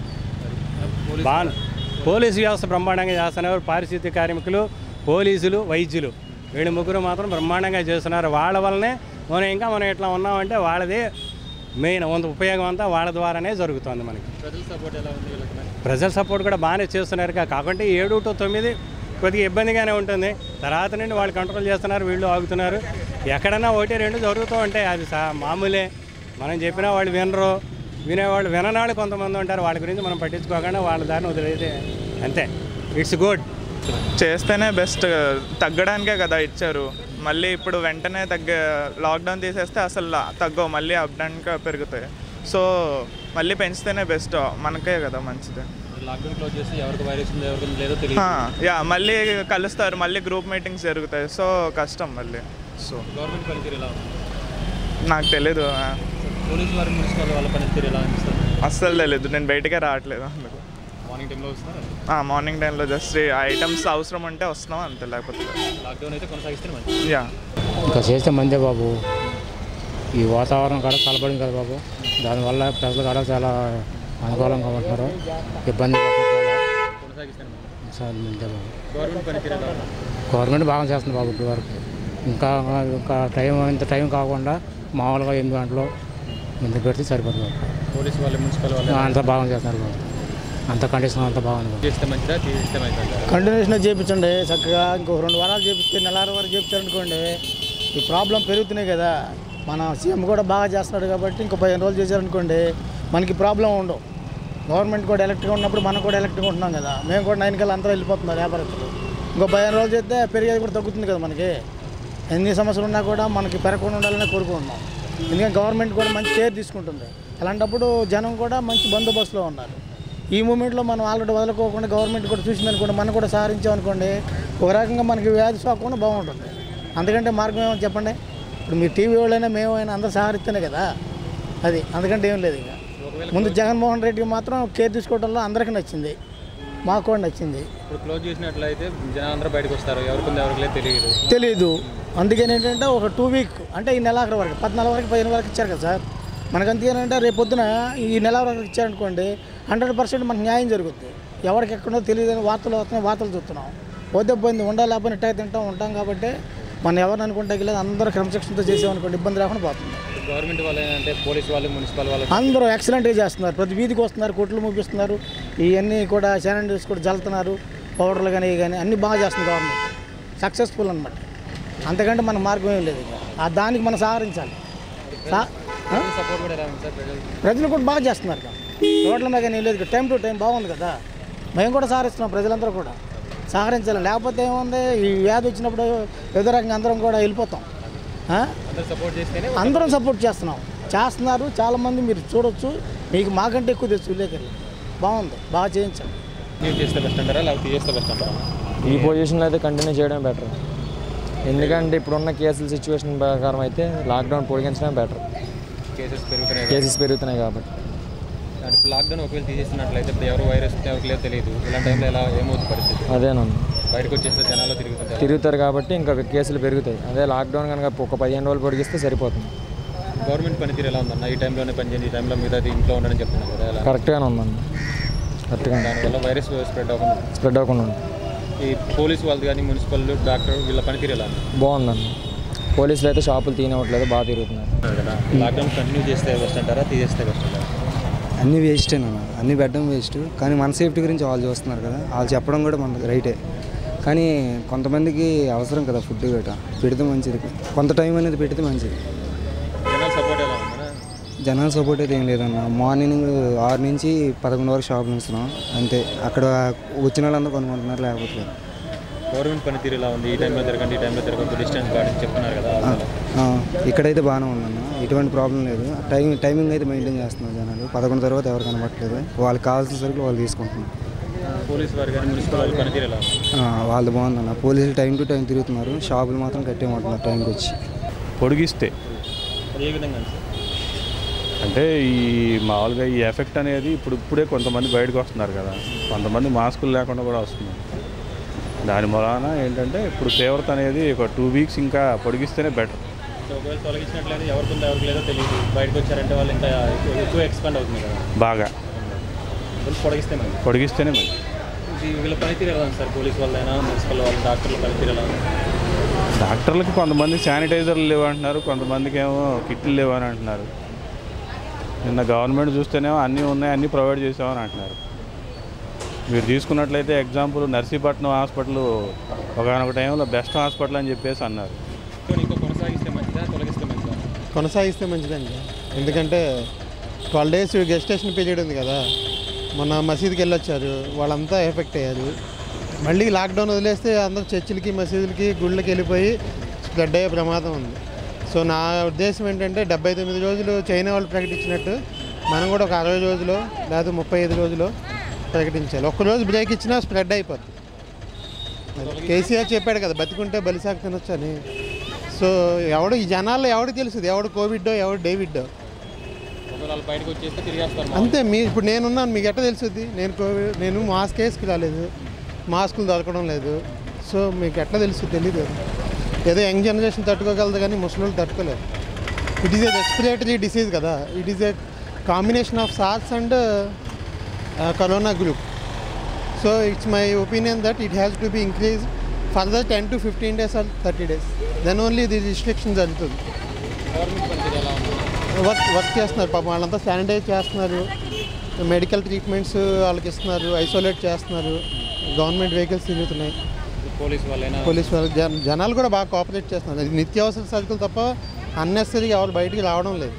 Speaker 18: బాగా పోలీసు వ్యవస్థ బ్రహ్మాండంగా చేస్తున్నారు పారిశుద్ధ్య కార్మికులు పోలీసులు వైద్యులు వీళ్ళు ముగ్గురు మాత్రం బ్రహ్మాండంగా చేస్తున్నారు వాళ్ళ వల్లనే మనం ఇంకా మనం ఇట్లా ఉన్నామంటే వాళ్ళదే మెయిన్ వంద ఉపయోగం అంతా వాళ్ళ ద్వారానే జరుగుతుంది మనకి
Speaker 1: ప్రజల సపోర్ట్ ఎలా ఉంది వీళ్ళకి మరి?
Speaker 18: ప్రజల సపోర్ట్ కూడా బాగానే చేస్తున్నారు కా- కాకుంటే ఏడు టు తొమ్మిది కొద్దిగా ఇబ్బందిగానే ఉంటుంది తర్వాత నుండి వాళ్ళు కంట్రోల్ చేస్తున్నారు వీళ్ళు ఆగుతున్నారు ఎక్కడన్నా ఒకటి రెండు జరుగుతూ ఉంటాయి అది సా మామూలే మనం చెప్పినా వాళ్ళు వినరు వినేవాళ్ళు విననాళ్ళు కొంతమంది ఉంటారు వాళ్ళ గురించి మనం పట్టించుకోకుండా వాళ్ళ దారిని వదిలేదే అంతే ఇట్స్ గుడ్
Speaker 19: చేస్తేనే బెస్ట్ తగ్గడానికే కదా ఇచ్చారు మళ్ళీ ఇప్పుడు వెంటనే తగ్గ లాక్డౌన్ తీసేస్తే అసలు లా- తగ్గవు మళ్ళీ అప్ డౌన్గా పెరుగుతాయి సో మళ్ళీ పెంచితేనే బెస్ట్ మనకే కదా మంచిది
Speaker 1: లాక్డౌన్ క్లోజ్ చేసి ఎవరికి వైరస్ ఉందో ఎవరికి లేదో
Speaker 19: హా,
Speaker 1: తెలియదు
Speaker 19: యా మళ్ళీ కలుస్తారు మళ్ళీ గ్రూప్ మీటింగ్స్ జరుగుతాయి సో కష్టం మళ్ళీ సో
Speaker 1: గవర్నమెంట్ పనితీరు ఎలా ఉంది
Speaker 19: నాకు తెలీదు ఆ,
Speaker 1: పోలీసు వారి మున్సిపల్ వాళ్ళ పనితీరు ఎలా అనిపిస్తుంది
Speaker 19: అస్సలు తెలీదు నేను బయటకే రావట్లేదు అందుకు
Speaker 1: మార్నింగ్ టైంలో వస్తున్నారు
Speaker 19: ఆ, మార్నింగ్ టైంలో జస్ట్ ఐటమ్స్ అవసరం ఉంటే వస్తున్నాం అంతే లేకపోతే లేదు.
Speaker 1: లాక్డౌన్ అయితే కొనసాగిస్తే మంచిది
Speaker 19: యా
Speaker 20: ఇంకా చేస్తే మందే బాబు ఈ వాతావరణం కూడా చల్లబడింది కదా బాబు దానివల్ల ప్రజలు కూడా చాలా అనుకూలంగా ఉంటున్నారు ఇబ్బంది పడుతున్నారు
Speaker 1: కొనసాగిస్తే మంచిది
Speaker 20: చాలా మందే బాబు
Speaker 1: గవర్నమెంట్ పనితీరు ఎలా ఉంది
Speaker 20: గవర్నమెంట్ బాగా చేస్తుంది బాబు ఇప్పటి వరకు ఇంకా ఇంకా టైం ఇంత టైం కాకుండా మామూలుగా ఎనిమిది గంటలు ఇంత పెడితే సరిపోతుంది బాబు
Speaker 1: పోలీసు వాళ్ళు మున్సిపల్ వాళ్ళు
Speaker 20: అంతా బాగా చేస్తున్నారు బాబు అంత కండిషన్ అంతా బాగుంది బాబు
Speaker 1: చేస్తే మంచిదా తీసేస్తే మంచిదా
Speaker 21: కంటిన్యూషన్ చేయించండి చక్కగా ఇంకో రెండు వారాలు చేపిస్తే నెలారు వరకు చేపించారనుకోండి ఈ ప్రాబ్లం పెరుగుతున్నాయి కదా మన సీఎం కూడా బాగా చేస్తున్నాడు కాబట్టి ఇంకో పదిహేను రోజులు చేశారనుకోండి మనకి ప్రాబ్లం ఉండవు గవర్నమెంట్ కూడా ఎలక్ట్గా ఉన్నప్పుడు మనం కూడా ఎలక్ట్గా ఉంటున్నాం కదా మేము కూడా నైన్ కల్లా అందరూ వెళ్ళిపోతున్నారు వ్యాపారస్తులు ఇంకో పదిహేను రోజులు చేస్తే పెరిగేది కూడా తగ్గుతుంది కదా మనకి ఎన్ని సమస్యలు ఉన్నా కూడా మనకి పెరగకుండా ఉండాలని కోరుకుంటున్నాం ఎందుకంటే గవర్నమెంట్ కూడా మంచి కేర్ తీసుకుంటుంది అలాంటప్పుడు జనం కూడా మంచి బందోబస్తులో ఉన్నారు ఈ మూమెంట్లో మనం ఆల్రెడీ వదులుకోకుండా గవర్నమెంట్ కూడా చూసిందనుకోండి మనం కూడా సహరించామనుకోండి ఒక రకంగా మనకి వ్యాధి సోకకుండా బాగుంటుంది అందుకంటే మార్గం ఏమో చెప్పండి ఇప్పుడు మీరు టీవీ వాళ్ళైనా మేమైనా అందరూ సహరిస్తేనే కదా అది అందుకంటే ఏం లేదు ఇక ముందు జగన్మోహన్ రెడ్డికి మాత్రం కేర్ తీసుకోవడంలో అందరికీ నచ్చింది మాకు కూడా నచ్చింది
Speaker 1: ఇప్పుడు క్లోజ్ చేసినట్లయితే జనాలు అందరూ బయటకు వస్తారు ఎవరికి ఉందో ఎవరికి లేదు తెలియదు
Speaker 21: తెలీదు అందుకని ఏంటంటే ఒక టూ వీక్ అంటే ఈ నెలాఖరు వరకు పద్నాలుగు వరకు పదిహేను వరకు ఇచ్చారు కదా సార్ మనకు అంతే ఏంటంటే రేపు పొద్దున ఈ నెల వరకు ఇచ్చారనుకోండి హండ్రెడ్ పర్సెంట్ మనకు న్యాయం జరుగుతుంది ఎవరికి ఎక్కడో తెలియదని వార్తలు వస్తున్నాయి వార్తలు చూస్తున్నాం పోతే పోయింది ఉండాలి లేకపోతే ఇట్టాగే తింటాం ఉంటాం కాబట్టి మనం ఎవరిని అనుకుంటే లేదు అందరూ క్రమశిక్షణతో చేసామనుకోండి ఇబ్బంది రాకుండా పోతుంది
Speaker 1: గవర్నమెంట్ వాళ్ళు ఏంటంటే పోలీసు వాళ్ళు మున్సిపల్ వాళ్ళు
Speaker 21: అందరూ ఎక్సలెంట్గా చేస్తున్నారు ప్రతి వీధికి వస్తున్నారు కొట్లు మూపిస్తున్నారు ఇవన్నీ కూడా శానిటైజర్స్ కూడా జల్లుతున్నారు పౌడర్లు కానీ ఇవి కానీ అన్నీ బాగా చేస్తుంది గవర్నమెంట్ సక్సెస్ఫుల్ అనమాట అంతకంటే మన మార్గం ఏం లేదు ఇక. ఆ దానికి మనం సహకరించాలి సా- ఆ?
Speaker 1: సపోర్ట్ కూడా ఎలా ఉంది సార్ ప్రజలు
Speaker 21: ప్రజలు కూడా బాగా చేస్తున్నారు కదా. రోడ్ల మీద కానీ లేదు టైం టు టైం బాగుంది కదా మేము కూడా సహకరిస్తున్నాం ప్రజలందరూ కూడా సహకరించాలి లేకపోతే ఏముంది ఈ వ్యాధి వచ్చినప్పుడు ఏదో రకంగా అందరం కూడా వెళ్ళిపోతాం ఆ?
Speaker 1: అందరూ సపోర్ట్ చేస్తేనే
Speaker 21: అందరం సపోర్ట్ చేస్తున్నాం చేస్తున్నారు చాలామంది మీరు చూడొచ్చు మీకు మాకంటే ఎక్కువ తెలుసు విలేకరులు బాగుంది బాగా చేయించండి
Speaker 1: మీరు చేస్తే బెస్ట్ అంటారా లేకపోతే చేస్తే బెస్ట్ అంటారా
Speaker 3: ఈ పొజిషన్లో అయితే కంటిన్యూ చేయడం బెటర్ ఎందుకంటే ఇప్పుడున్న కేసుల సిచ్యువేషన్ ప్రకారం అయితే లాక్డౌన్ పొడిగించడం బెటర్
Speaker 1: కేసెస్ పెరుగుతున్నాయి
Speaker 3: కేసెస్ పెరుగుతున్నాయి కాబట్టి
Speaker 1: అంటే లాక్డౌన్ ఒకవేళ తీసేసినట్లయితే ఇప్పుడు ఎవరు వైరస్ ఎవరికి లేదో తెలియదు ఇలాంటి టైంలో ఎలా ఏమవుతుంది పరిస్థితి
Speaker 3: అదేనమ్మా
Speaker 1: బయటకు వచ్చేస్తే జనాలు తిరుగుతుంటారు
Speaker 3: తిరుగుతారు కాబట్టి ఇంకా కేసులు పెరుగుతాయి అదే లాక్డౌన్ కనుక ఒక పదిహేను రోజులు పొడిగిస్తే సరిపోతుంది
Speaker 1: గవర్నమెంట్ పనితీరు ఎలా ఉందన్న ఈ టైంలోనే పనిచేయండి ఈ టైంలో మీద ఇంట్లో ఉండని చెప్తున్నారు కదా ఎలా
Speaker 3: కరెక్ట్గానే ఉందన్న కరెక్ట్గా
Speaker 1: దానివల్ల వైరస్ స్ప్రెడ్ అవ్వకుండా
Speaker 3: స్ప్రెడ్ అవ్వకుండా ఉంది
Speaker 1: ఈ పోలీస్ వాళ్ళు కానీ మున్సిపల్ డాక్టర్ వీళ్ళ పనితీరు ఎలా ఉంది
Speaker 3: బాగుందన్న పోలీసులు అయితే షాపులు తీయనివ్వట్లేదు బాగా తిరుగుతున్నారు
Speaker 1: కదా లాక్డౌన్ కంటిన్యూ చేస్తే బెస్ట్ అంటారా తీసేస్తే బెస్ట్ అంటారా
Speaker 22: అన్నీ వేస్టేనా అన్నీ పెట్టడం వేస్ట్ కానీ మన సేఫ్టీ గురించి వాళ్ళు చూస్తున్నారు కదా వాళ్ళు చెప్పడం కూడా మనకి రైటే కానీ కొంతమందికి అవసరం కదా ఫుడ్ గట్రా పెడితే మంచిది కొంత టైం అనేది పెడితే మంచిది
Speaker 1: జనాల సపోర్ట్ ఎలా ఉందన్నా
Speaker 22: జనాల సపోర్ట్ అయితే ఏం లేదన్న మార్నింగ్ ఆరు నుంచి పదకొండు వరకు షాప్ ఉంచుతున్నాం అంతే అక్కడ వచ్చిన వాళ్ళందరూ కొనుక్కుంటున్నారు లేకపోతే లేదు.
Speaker 1: గవర్నమెంట్ పనితీరు ఎలా ఉంది ఈ టైంలో తిరగండి ఈ టైంలో తిరగద్దు డిస్టెన్స్ పాటించి చెప్తున్నారు కదా
Speaker 22: ఆ, ఆ, ఇక్కడైతే బాగానే ఉందన్న ఎటువంటి ప్రాబ్లం లేదు టైం టైమింగ్ అయితే మెయింటైన్ చేస్తున్నారు జనాలు పదకొండు తర్వాత ఎవరు కనబట్టలేదు వాళ్ళకి కావాల్సిన సరుకులు వాళ్ళు తీసుకుంటున్నారు
Speaker 1: పోలీస్ వారు కానీ మున్సిపల్ వాళ్ళు పనితీరు ఎలా ఉంది
Speaker 22: ఆ, వాళ్ళు బాగుందన్న పోలీసులు టైం టు టైం తిరుగుతున్నారు షాపులు మాత్రం కట్టేయమంటున్నారు టైంకి వచ్చి
Speaker 23: పొడిగిస్తే
Speaker 1: అది ఏ విధంగా ఉంది సార్?
Speaker 23: అంటే ఈ మామూలుగా ఈ ఎఫెక్ట్ అనేది ఇప్పుడు ఇప్పుడే కొంతమంది బయటకు వస్తున్నారు కదా కొంతమంది మాస్కులు లేకుండా కూడా వస్తున్నారు దాని మూలాన ఏంటంటే ఇప్పుడు తీవ్రత అనేది ఒక టూ వీక్స్ ఇంకా పొడిగిస్తేనే బెటర్
Speaker 1: సో ఒకవేళ తొలగించినట్లయితే ఎవరికి ఉందో ఎవరికి లేదో తెలియదు బయటకు వచ్చారంటే వాళ్ళు ఇంకా ఎక్కువ- ఎక్కువ ఎక్స్పాండ్ అవుతుంది కదా
Speaker 23: బాగా
Speaker 1: వాళ్ళు పొడిగిస్తే మంది
Speaker 23: పొడిగిస్తేనే మంచి
Speaker 1: వీళ్ళ పనితీరు ఎలా ఉంది సార్ పోలీస్ వాళ్ళైనా మున్సిపల్ వాళ్ళు డాక్టర్ల పనితీరు ఎలా ఉంది
Speaker 23: డాక్టర్లకి కొంతమంది శానిటైజర్లు లేవు అంటున్నారు కొంతమందికి ఏమో కిట్లు లేవు అని అంటున్నారు నిన్న గవర్నమెంట్ చూస్తేనేమో అన్నీ ఉన్నాయి అన్నీ ప్రొవైడ్ చేసామని అంటున్నారు మీరు తీసుకున్నట్లయితే ఎగ్జాంపుల్ నర్సీపట్నం హాస్పిటల్ ఒకనొక టైంలో బెస్ట్ హాస్పిటల్ అని చెప్పేసి అన్నారు
Speaker 1: సో ఇంకా కొనసాగిస్తే మంచిదా తొలగిస్తే మంచిదా
Speaker 5: కొనసాగిస్తే మంచిదండి ఎందుకంటే ట్వెల్వ్ డేస్ గెస్టేషన్ పీరియడ్ ఉంది కదా మొన్న మసీద్కి వెళ్ళొచ్చారు వాళ్ళంతా ఎఫెక్ట్ అయ్యారు మళ్ళీ లాక్డౌన్ వదిలేస్తే అందరూ చర్చిలకి మసీదులకి గుళ్ళకి వెళ్ళిపోయి స్ప్రెడ్ అయ్యే ప్రమాదం ఉంది సో నా ఉద్దేశం ఏంటంటే డెబ్బై తొమ్మిది రోజులు చైనా వాళ్ళు ప్రకటించినట్టు మనం కూడా ఒక అరవై రోజులు లేదా ముప్పై ఐదు రోజులు ప్రకటించాలి ఒక్కరోజు బ్రేక్ ఇచ్చినా స్ప్రెడ్ అయిపోతుంది అది కేసీఆర్ చెప్పాడు కదా బతికుంటే బలిసాకు తినొచ్చు అని సో ఎవడు ఈ జనాల్లో ఎవడు తెలుసు ఎవడు కోవిడ్డో ఎవడు డేవిడ్డో
Speaker 1: ఒకవేళ వాళ్ళు బయటకు వచ్చేస్తే తిరిగేస్తారు
Speaker 5: అంతే మీ ఇప్పుడు నేనున్నాను మీకు ఎట్లా తెలుసుద్ది నేను కోవిడ్ నేను మాస్క్ వేసుకు రాలేదు మాస్కులు దొరకడం లేదు సో మీకు ఎట్లా తెలుసు తెలియదు కదా. ఏదో యంగ్ జనరేషన్ తట్టుకోగలదు కానీ ముసలి తట్టుకోలేరు it is a respiratory disease కదా it is a combination of SARS and corona group so it's my opinion that it has to be increase further ten to fifteen days or thirty days then only the restriction జరుగుతుంది
Speaker 1: government పనితీరు ఎలా ఉంది
Speaker 5: work work చేస్తున్నారు పాపం వాళ్ళంతా sanitise చేస్తున్నారు medical treatments వాళ్ళకి ఇస్తున్నారు ఐసోలేట్ చేస్తున్నారు గవర్నమెంట్ వెహికల్స్ తిరుగుతున్నాయి
Speaker 1: పోలీస్ వాళ్ళైనా
Speaker 5: పోలీస్ వాళ్ళు జన జనాలు కూడా బాగా కోఆపరేట్ చేస్తున్నారు అది నిత్యావసర సరుకులు తప్ప అన్నెసరీగా ఎవరు బయటికి రావడం లేదు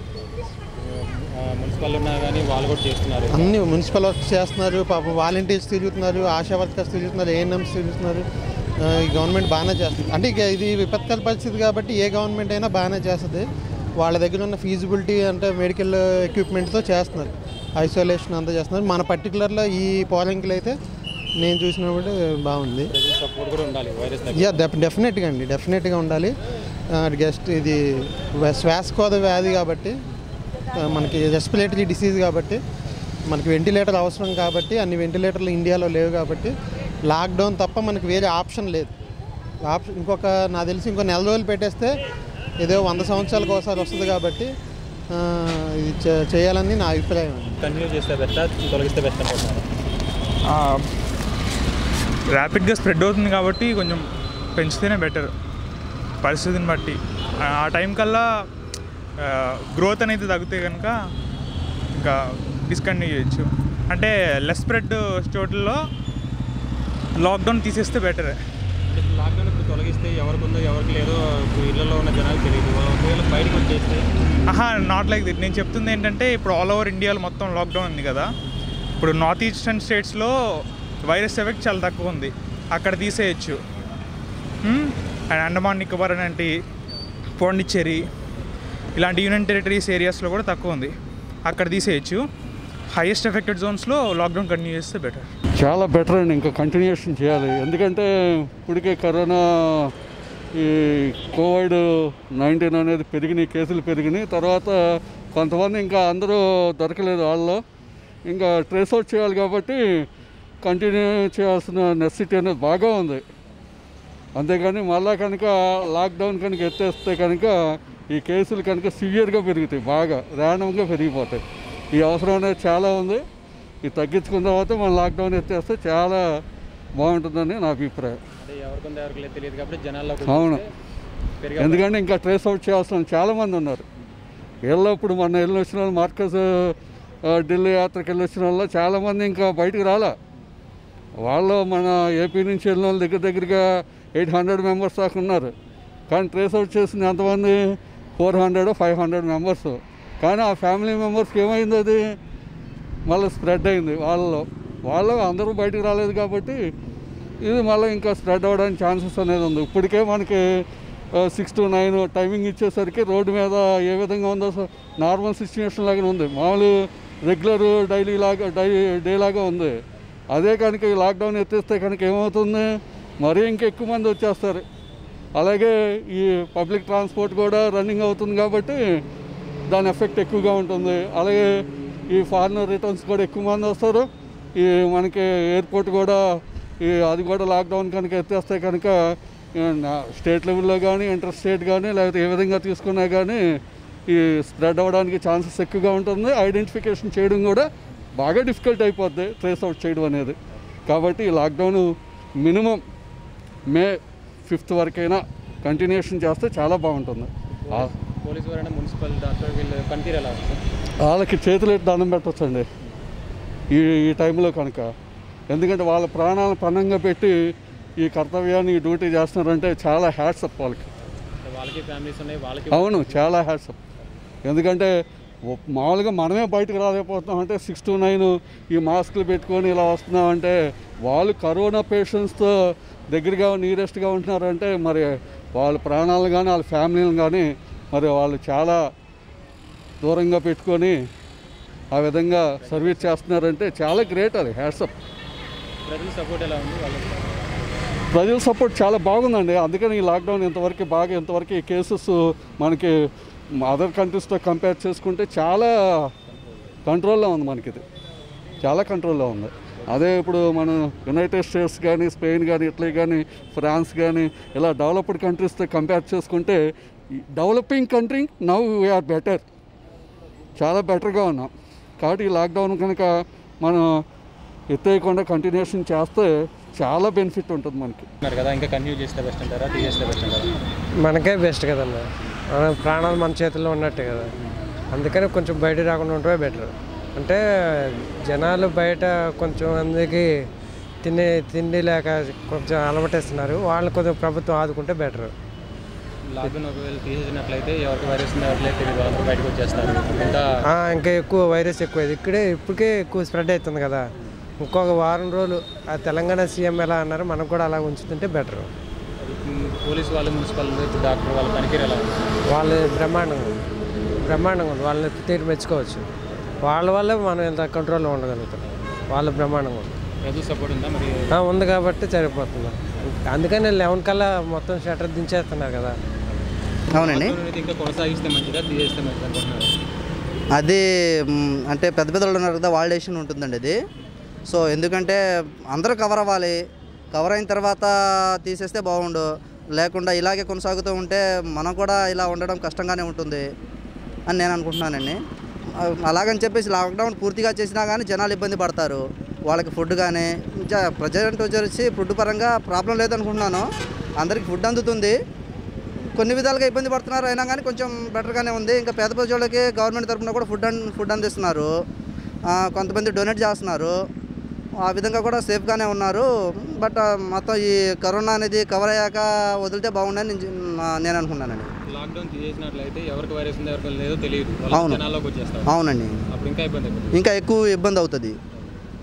Speaker 1: మున్సిపల్ ఉన్నా కానీ వాళ్ళు కూడా చేస్తున్నారు
Speaker 5: అన్ని మున్సిపల్ వర్క్ చేస్తున్నారు పాపం వాలంటీర్స్ తిరుగుతున్నారు ఆశా వర్కర్స్ తిరుగుతున్నారు ఏఎన్ఎంస్ తిరుగుతున్నారు ఆ, ఈ గవర్నమెంట్ బాగానే చేస్తుంది అంటే ఇక ఇది విపత్కర పరిస్థితి కాబట్టి ఏ గవర్నమెంట్ అయినా బాగానే చేస్తుంది వాళ్ళ దగ్గర ఉన్న ఫీజిబిలిటీ అంటే మెడికల్ ఎక్విప్మెంట్తో చేస్తున్నారు ఐసోలేషన్ అంతా చేస్తున్నారు మన పర్టికులర్లో ఈ పోలింగ్లు అయితే నేను చూసినప్పుడు బాగుంది
Speaker 1: ప్రజల సపోర్ట్ కూడా ఉండాలి వైరస్
Speaker 5: యా డెఫ్ డెఫినెట్గా అండి డెఫినెట్గా ఉండాలి గెస్ట్ ఇది వ- శ్వాసకోద వ్యాధి కాబట్టి ఆ, మనకి రెస్పిరేటరీ డిసీజ్ కాబట్టి మనకి వెంటిలేటర్ అవసరం కాబట్టి అన్ని వెంటిలేటర్లు ఇండియాలో లేవు కాబట్టి లాక్డౌన్ తప్ప మనకి వేరే ఆప్షన్ లేదు ఆప్షన్ ఇంకొక నాకు తెలిసి ఇంకో నెల రోజులు పెట్టేస్తే ఏదో వంద సంవత్సరాలకు ఒకసారి వస్తుంది కాబట్టి ఆ, ఇది చే- చేయాలని నా అభిప్రాయం అండి
Speaker 1: కంటిన్యూ చేస్తే బెస్ట్ తొలగిస్తే బెస్ట్ అనుకుంటున్నారు
Speaker 19: ర్యాపిడ్గా స్ప్రెడ్ అవుతుంది కాబట్టి కొంచెం పెంచితేనే బెటర్ పరిస్థితిని బట్టి ఆ ఆ టైం కల్లా గ్రోత్ అనేది తగ్గితే కనుక ఇంకా డిస్కంటిన్యూ చేయొచ్చు అంటే లెస్ స్ప్రెడ్ చోట్లలో లాక్డౌన్ తీసేస్తే బెటర్
Speaker 1: లాక్డౌన్ ఇప్పుడు తొలగిస్తే ఎవరికి ఉందో ఎవరికి లేదో ఇప్పుడు ఇళ్లలో ఉన్న జనాలు తెలియదు ఒకవేళ బయటకు వచ్చేస్తే
Speaker 19: ఆహా నాట్ లైక్ దిట్ నేను చెప్తుంది ఏంటంటే ఇప్పుడు ఆల్ ఓవర్ ఇండియాలో మొత్తం లాక్డౌన్ ఉంది కదా ఇప్పుడు నార్త్ ఈస్టర్న్ స్టేట్స్లో
Speaker 4: వైరస్ ఎఫెక్ట్ చాలా తక్కువ ఉంది అక్కడ తీసేయచ్చు మ్మ్? అండ్ అండమాన్ నికోబార్ అలాంటి పాండిచ్చేరి ఇలాంటి యూనియన్ టెరిటరీస్ ఏరియాస్లో కూడా తక్కువ ఉంది అక్కడ తీసేయచ్చు హైయెస్ట్ ఎఫెక్టెడ్ జోన్స్లో లాక్డౌన్ కంటిన్యూ చేస్తే బెటర్
Speaker 6: చాలా బెటర్ అండి ఇంకా కంటిన్యూషన్ చేయాలి ఎందుకంటే ఇప్పటికే కరోనా ఈ కోవిడ్ నైన్టీన్ అనేది పెరిగినాయి కేసులు పెరిగినాయి తర్వాత కొంతమంది ఇంకా అందరూ దొరకలేదు వాళ్ళలో ఇంకా ట్రేస్ అవుట్ చేయాలి కాబట్టి కంటిన్యూ చేయాల్సిన నెసిటీ అనేది బాగా ఉంది అంతేగాని మళ్ళా కనుక లాక్డౌన్ కనుక ఎత్తేస్తే కనుక ఈ కేసులు కనుక సివియర్గా పెరుగుతాయి బాగా ర్యాండమ్గా పెరిగిపోతాయి ఈ అవసరం అనేది చాలా ఉంది ఇది తగ్గించుకున్న తర్వాత మనం లాక్డౌన్ ఎత్తేస్తే చాలా బాగుంటుందని నా అభిప్రాయం
Speaker 1: అంటే ఎవరికొందో ఎవరికి లేదు తెలియదు కాబట్టి జనాల్లో
Speaker 6: అవును ఎందుకంటే ఇంకా ట్రేస్ అవుట్ చేయాల్సిన చాలామంది ఉన్నారు వీళ్ళు ఇప్పుడు మొన్న వెళ్ళి వచ్చిన వాళ్ళు మార్కస్ ఆ, ఢిల్లీ యాత్రకి వెళ్ళి వచ్చిన వాళ్ళు చాలామంది ఇంకా బయటకు రాలా వాళ్ళు మన ఏపీ నుంచి వెళ్ళిన వాళ్ళు దగ్గర దగ్గరగా ఎయిట్ హండ్రెడ్ మెంబర్స్ దాకా ఉన్నారు కానీ ట్రేస్ అవుట్ చేసింది ఎంతమంది four hundred five hundred members కానీ ఆ ఫ్యామిలీ మెంబర్స్కి ఏమైంది అది మళ్ళీ స్ప్రెడ్ అయింది వాళ్ళలో వాళ్ళు అందరూ బయటకు రాలేదు కాబట్టి ఇది మళ్ళీ ఇంకా స్ప్రెడ్ అవ్వడానికి ఛాన్సెస్ అనేది ఉంది ఇప్పటికే మనకి సిక్స్ టు నైన్ టైమింగ్ ఇచ్చేసరికి రోడ్డు మీద ఏ విధంగా ఉందో నార్మల్ సిచ్యువేషన్ లాగానే ఉంది మామూలు రెగ్యులర్ డైలీ లాగా డై డే లాగా ఉంది అదే కనుక ఈ లాక్డౌన్ ఎత్తేస్తే కనుక ఏమవుతుంది మరీ ఇంకా ఎక్కువ మంది వచ్చేస్తారు అలాగే ఈ పబ్లిక్ ట్రాన్స్పోర్ట్ కూడా రన్నింగ్ అవుతుంది కాబట్టి దాని ఎఫెక్ట్ ఎక్కువగా ఉంటుంది అలాగే ఈ ఫారినర్ రిటర్న్స్ కూడా ఎక్కువ మంది వస్తారు ఈ మనకి ఎయిర్పోర్ట్ కూడా ఈ అది కూడా లాక్డౌన్ కనుక ఎత్తేస్తే కనుక ఈ నా- స్టేట్ లెవెల్లో కానీ ఇంటర్ స్టేట్ కానీ లేకపోతే ఏ విధంగా తీసుకున్నా కానీ ఈ స్ప్రెడ్ అవ్వడానికి ఛాన్సెస్ ఎక్కువగా ఉంటుంది ఐడెంటిఫికేషన్ చేయడం కూడా బాగా డిఫికల్ట్ అయిపోద్ది ట్రేస్ అవుట్ చేయడం అనేది కాబట్టి ఈ లాక్డౌన్ మినిమం మే ఫిఫ్త్ వరకైనా కంటిన్యూషన్ చేస్తే చాలా బాగుంటుంది ఆ-
Speaker 1: పోలీసు వారైనా మున్సిపల్ డాక్టర్ వీళ్ళు పనితీరు ఎలా ఉంది సార్
Speaker 6: వాళ్ళకి చేతులెట్టి దండం పెట్టొచ్చండి ఈ ఈ టైంలో కనుక ఎందుకంటే వాళ్ళ ప్రాణాలను పణంగా పెట్టి ఈ కర్తవ్యాన్ని ఈ డ్యూటీ చేస్తున్నారంటే చాలా హ్యాట్సప్ వాళ్ళకి
Speaker 1: అంటే వాళ్ళకి ఫ్యామిలీస్ ఉన్నాయి వాళ్ళకి
Speaker 6: అవును చాలా హ్యాట్సప్ ఎందుకంటే ఒ- మామూలుగా మనమే బయటకు రాలేకపోతున్నాం అంటే సిక్స్ టు నైన్ ఈ మాస్కులు పెట్టుకొని ఇలా వస్తున్నామంటే వాళ్ళు కరోనా పేషెంట్స్తో దగ్గరగా నీరెస్ట్గా ఉంటున్నారంటే మరి వాళ్ళ ప్రాణాలను కానీ వాళ్ళ ఫ్యామిలీలను కానీ మరి వాళ్ళు చాలా దూరంగా పెట్టుకొని ఆ విధంగా సర్వీస్ చేస్తున్నారంటే చాలా గ్రేట్ అది హ్యాట్సప్
Speaker 1: ప్రజల సపోర్ట్ ఎలా ఉంది వాళ్ళకి
Speaker 6: ప్రజల సపోర్ట్ చాలా బాగుందండి అందుకని ఈ లాక్డౌన్ ఇంతవరకు బాగా ఇంతవరకు ఈ కేసెస్ మనకి అదర్ కంట్రీస్తో కంపేర్ చేసుకుంటే చాలా కంట్రోల్లో ఉంది మనకి ఇది చాలా కంట్రోల్లో ఉంది అదే ఇప్పుడు మనం యునైటెడ్ స్టేట్స్ కానీ స్పెయిన్ కానీ ఇటలీ కానీ ఫ్రాన్స్ కానీ ఇలా డెవలప్డ్ కంట్రీస్తో కంపేర్ చేసుకుంటే developing country now we are better చాలా బెటర్గా ఉన్నాం కాబట్టి ఈ లాక్డౌన్ కనుక మనం ఎత్తేయకుండా కంటిన్యూషన్ చేస్తే చాలా బెనిఫిట్ ఉంటుంది మనకి
Speaker 1: ఉన్నారు కదా ఇంకా కంటిన్యూ చేస్తే బెస్ట్ అంటారా తీసేస్తే బెస్ట్ అంటారా
Speaker 7: మనకే బెస్ట్ కదన్న మన ప్రాణాలు మన చేతుల్లో ఉన్నట్టే కదా అందుకని కొంచెం బయట రాకుండా ఉండటమే బెటర్ అంటే జనాలు బయట కొంచెం మందికి తినే తిండి లేక కొంచెం అలవాటేస్తున్నారు వాళ్ళని కొంచెం ప్రభుత్వం ఆదుకుంటే బెటర్
Speaker 1: లాక్డౌన్ ఒకవేళ తీసేసినట్లయితే ఎవరికి వైరస్ ఉందో ఎవరికి తెలియదు వాళ్ళందరూ బయటకు వచ్చేస్తారు ఇంకా
Speaker 7: ఇంకా ఎక్కువ వైరస్ ఎక్కువ ఇక్కడే ఇప్పటికే ఎక్కువ స్ప్రెడ్ అవుతుంది కదా ఇంకొక వారం రోజులు ఆ తెలంగాణ సీఎం ఎలా అన్నారు మనకు కూడా అలా ఉంచుతుంటే బెటర్
Speaker 1: పోలీసు వాళ్ళు మున్సిపల్ డాక్టర్ వాళ్ళ పనితీరు ఎలా ఉంది
Speaker 7: వాళ్ళు బ్రహ్మాండంగా ఉంది బ్రహ్మాండంగా ఉంది వాళ్ళని తీరు మెచ్చుకోవచ్చు వాళ్ళ వల్లే మనం ఇంత కంట్రోల్లో ఉండగలుగుతాం వాళ్ళ బ్రహ్మాండంగా ఉంది
Speaker 1: ప్రజల సపోర్ట్ ఉందా మరి
Speaker 7: ఆ, ఉంది కాబట్టి సరిపోతుంది అందుకని లెవెన్ కల్లా మొత్తం షటర్ దించేస్తున్నారు కదా
Speaker 24: అవునండి
Speaker 1: లాక్డౌన్ అనేది ఇంకా కొనసాగిస్తే మంచిదా తీసేస్తే మంచిదా అనుకుంటున్నారు
Speaker 24: అది మ్, అంటే పెద్ద పెద్ద వాళ్ళు ఉన్నారు కదా వాళ్ళ డెసిషన్ ఉంటుందండి అది సో ఎందుకంటే అందరూ కవర్ అవ్వాలి కవర్ అయిన తర్వాత తీసేస్తే బాగుండు లేకుండా ఇలాగే కొనసాగుతూ ఉంటే మనం కూడా ఇలా ఉండడం కష్టంగానే ఉంటుంది అని నేను అనుకుంటున్నానండి ఆ, అలాగని చెప్పేసి లాక్డౌన్ పూర్తిగా చేసినా కానీ జనాలు ఇబ్బంది పడతారు వాళ్ళకి ఫుడ్ కానీ ప్రజెంట్ వచ్చేసి ఫుడ్ పరంగా ప్రాబ్లం లేదనుకుంటున్నాను అందరికి ఫుడ్ అందుతుంది కొన్ని విధాలుగా ఇబ్బంది పడుతున్నారు అయినా కానీ కొంచెం బెటర్గానే ఉంది ఇంకా పేద ప్రజలకి గవర్నమెంట్ తరఫున కూడా ఫుడ్ అన్ ఫుడ్ అందిస్తున్నారు ఆ, కొంతమంది డొనేట్ చేస్తున్నారు ఆ విధంగా కూడా సేఫ్గానే ఉన్నారు బట్ ఆ, మొత్తం ఈ కరోనా అనేది కవర్ అయ్యాక వదిలితే బాగుండని నేను చె- నా- నేను అనుకున్నానండి
Speaker 1: లాక్డౌన్ తీసేసినట్లయితే ఎవరికి వైరస్ ఉందో ఎవరికి లేదో తెలియదు వాళ్ళు
Speaker 24: అవును.
Speaker 1: జనాల్లోకి వచ్చేస్తారు
Speaker 24: అవునండి
Speaker 1: అప్పుడు ఇంకా ఇబ్బంది అయిపోతుంది
Speaker 24: ఇంకా ఎక్కువ ఇబ్బంది అవుతుంది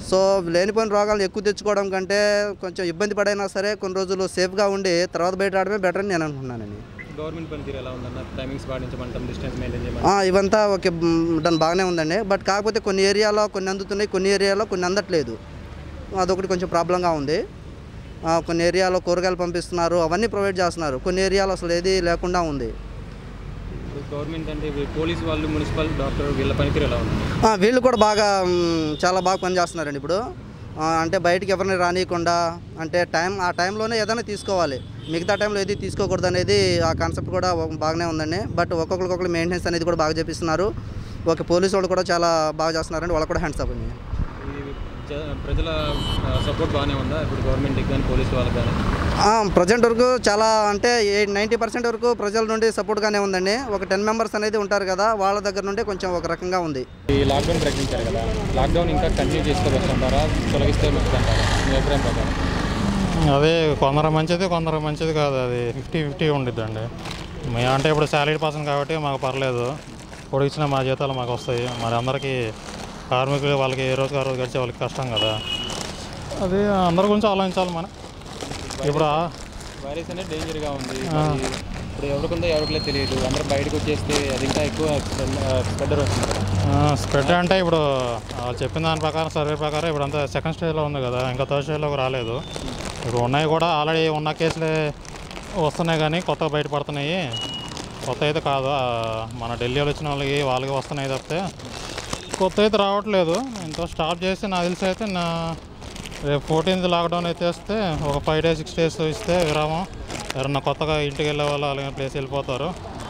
Speaker 24: సో లేనిపోయిన రోగాలు ఎక్కువ తెచ్చుకోవడం కంటే కొంచెం ఇబ్బంది పడైనా సరే కొన్ని రోజులు సేఫ్గా ఉండి తర్వాత బయట రావడమే బెటర్ అని నేను అనుకుంటున్నానండి
Speaker 1: గవర్నమెంట్ పనితీరు ఎలా ఉందన్న టైమింగ్స్ పాటించమంటాం డిస్టెన్స్ మెయింటైన్
Speaker 24: ఆ,
Speaker 1: చేయమంటాం
Speaker 24: ఇవంతా ఓకే మ్, దాని బాగానే ఉందండి బట్ కాకపోతే కొన్ని ఏరియాలో కొన్ని అందుతున్నాయి కొన్ని ఏరియాలో కొన్ని అందట్లేదు అదొకటి కొంచెం ప్రాబ్లంగా ఉంది ఆ, కొన్ని ఏరియాలో కూరగాయలు పంపిస్తున్నారు అవన్నీ ప్రొవైడ్ చేస్తున్నారు కొన్ని ఏరియాలో అసలు ఏది లేకుండా ఉంది
Speaker 1: ఇప్పుడు గవర్నమెంట్ అంటే ఇవి పోలీస్ వాళ్ళు మున్సిపల్ డాక్టర్ వీళ్ళ పనితీరు ఎలా ఉంది
Speaker 24: ఆ, వీళ్ళు కూడా బాగా మ్, చాలా బాగా పనిచేస్తున్నారండి ఇప్పుడు ఆ, అంటే బయటికి ఎవరిని రానియకుండా అంటే టైం ఆ టైంలోనే ఏదైనా తీసుకోవాలి మిగతా టైంలో ఏది తీసుకోకూడదు అనేది ఆ కాన్సెప్ట్ కూడా ఒక- బాగానే ఉందండి బట్ ఒక్కొక్కరికొకరు మెయింటెనెన్స్ అనేది కూడా బాగా చేపిస్తున్నారు ఓకే పోలీసు వాళ్ళు కూడా చాలా బాగా చేస్తున్నారండి వాళ్ళకి కూడా హ్యాండ్స్ అప్ అండి
Speaker 1: ఈ జ- ప్రజల సపోర్ట్ బాగానే ఉందా ఇప్పుడు గవర్నమెంట్కి కానీ పోలీస్ వాళ్ళకి కానీ
Speaker 24: ప్రజెంట్ వరకు చాలా అంటే నైంటీ పర్సెంట్ వరకు ప్రజల నుండి సపోర్ట్గానే ఉందండి ఒక టెన్ మెంబర్స్ అనేది ఉంటారు కదా వాళ్ళ దగ్గర నుండి కొంచెం ఒక రకంగా ఉంది
Speaker 1: ఈ లాక్డౌన్ ప్రకటించారు కదా లాక్డౌన్ ఇంకా కంటిన్యూ చేసుకోవచ్చంటారా తొలగిస్తే మంచిదంటారా మీ అభిప్రాయం ప్రకారం
Speaker 2: అదే కొందరు మంచిది కొందరు మంచిది కాదు అది ఫిఫ్టీ ఫిఫ్టీ ఉండిద్దండి మేము అంటే ఇప్పుడు శాలరీ పర్సన్ కాబట్టి మాకు పర్లేదు ఇప్పుడు ఇచ్చిన మా జీతాలు మాకు వస్తాయి మరి అందరికీ కార్మికులు వాళ్ళకి ఏ రోజు ఆ రోజు గడిచే వాళ్ళకి కష్టం కదా అది అందరి గురించి ఆలోచించాలి మనం ఇప్పుడు ఆ-
Speaker 1: వైరస్ అనేది డేంజర్గా ఉంది
Speaker 2: ఆ.
Speaker 1: మరి ఇప్పుడు ఎవరికి ఉందో ఎవరికి లేదు తెలియదు అందరూ బయటకు వచ్చేస్తే అది ఇంకా ఎక్కువ స్ప్రెడ్ వస్తుంది కదా
Speaker 2: స్ప్రెడ్ అంటే ఇప్పుడు వాళ్ళు చెప్పిన దాని ప్రకారం సర్వే ప్రకారం ఇప్పుడు అంతా సెకండ్ స్టేజ్లో ఉంది కదా ఇంకా థర్డ్ స్టేజ్లోకి రాలేదు ఇప్పుడు ఉన్నాయి కూడా ఆల్రెడీ ఉన్న కేసులే వస్తున్నాయి కానీ కొత్తగా బయటపడుతున్నాయి కొత్త అయితే కాదు ఆ, మన ఢిల్లీలో వచ్చిన వాళ్ళకి వాళ్ళకి వస్తున్నాయి తప్పితే కొత్త అయితే రావట్లేదు ఇంత స్టాప్ చేసి నాకు తెలిసి అయితే నా రేపు ఫోర్టీన్త్ లాక్డౌన్ అయితే వస్తే ఒక ఫైవ్ డేస్ సిక్స్ డేస్ ఇస్తే విరామం ఎవరన్నా కొత్తగా ఇంటికి వెళ్ళే వాళ్ళు అలాగే ప్లేస్ వెళ్ళిపోతారు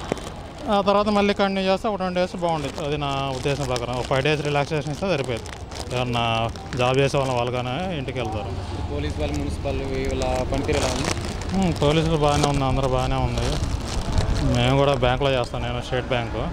Speaker 2: ఆ తర్వాత మళ్ళీ కంటిన్యూ చేస్తే ఒక ట్వంటీ డేస్ బాగుంటుంది అది నా ఉద్దేశం ప్రకారం ఒక ఫైవ్ డేస్ రిలాక్సేషన్ ఇస్తే సరిపోయింది ఏమన్నా జాబ్ చేసే వాళ్ళ వాళ్ళగానే ఇంటికి వెళ్తారు
Speaker 1: పోలీస్ వాళ్ళు మున్సిపల్ వీళ్ళ పనితీరు ఎలా ఉంది
Speaker 2: ఉమ్, పోలీసులు బాగానే ఉంది అందరూ బాగానే ఉంది మేము కూడా బ్యాంక్లో చేస్తాను నేను స్టేట్ బ్యాంకు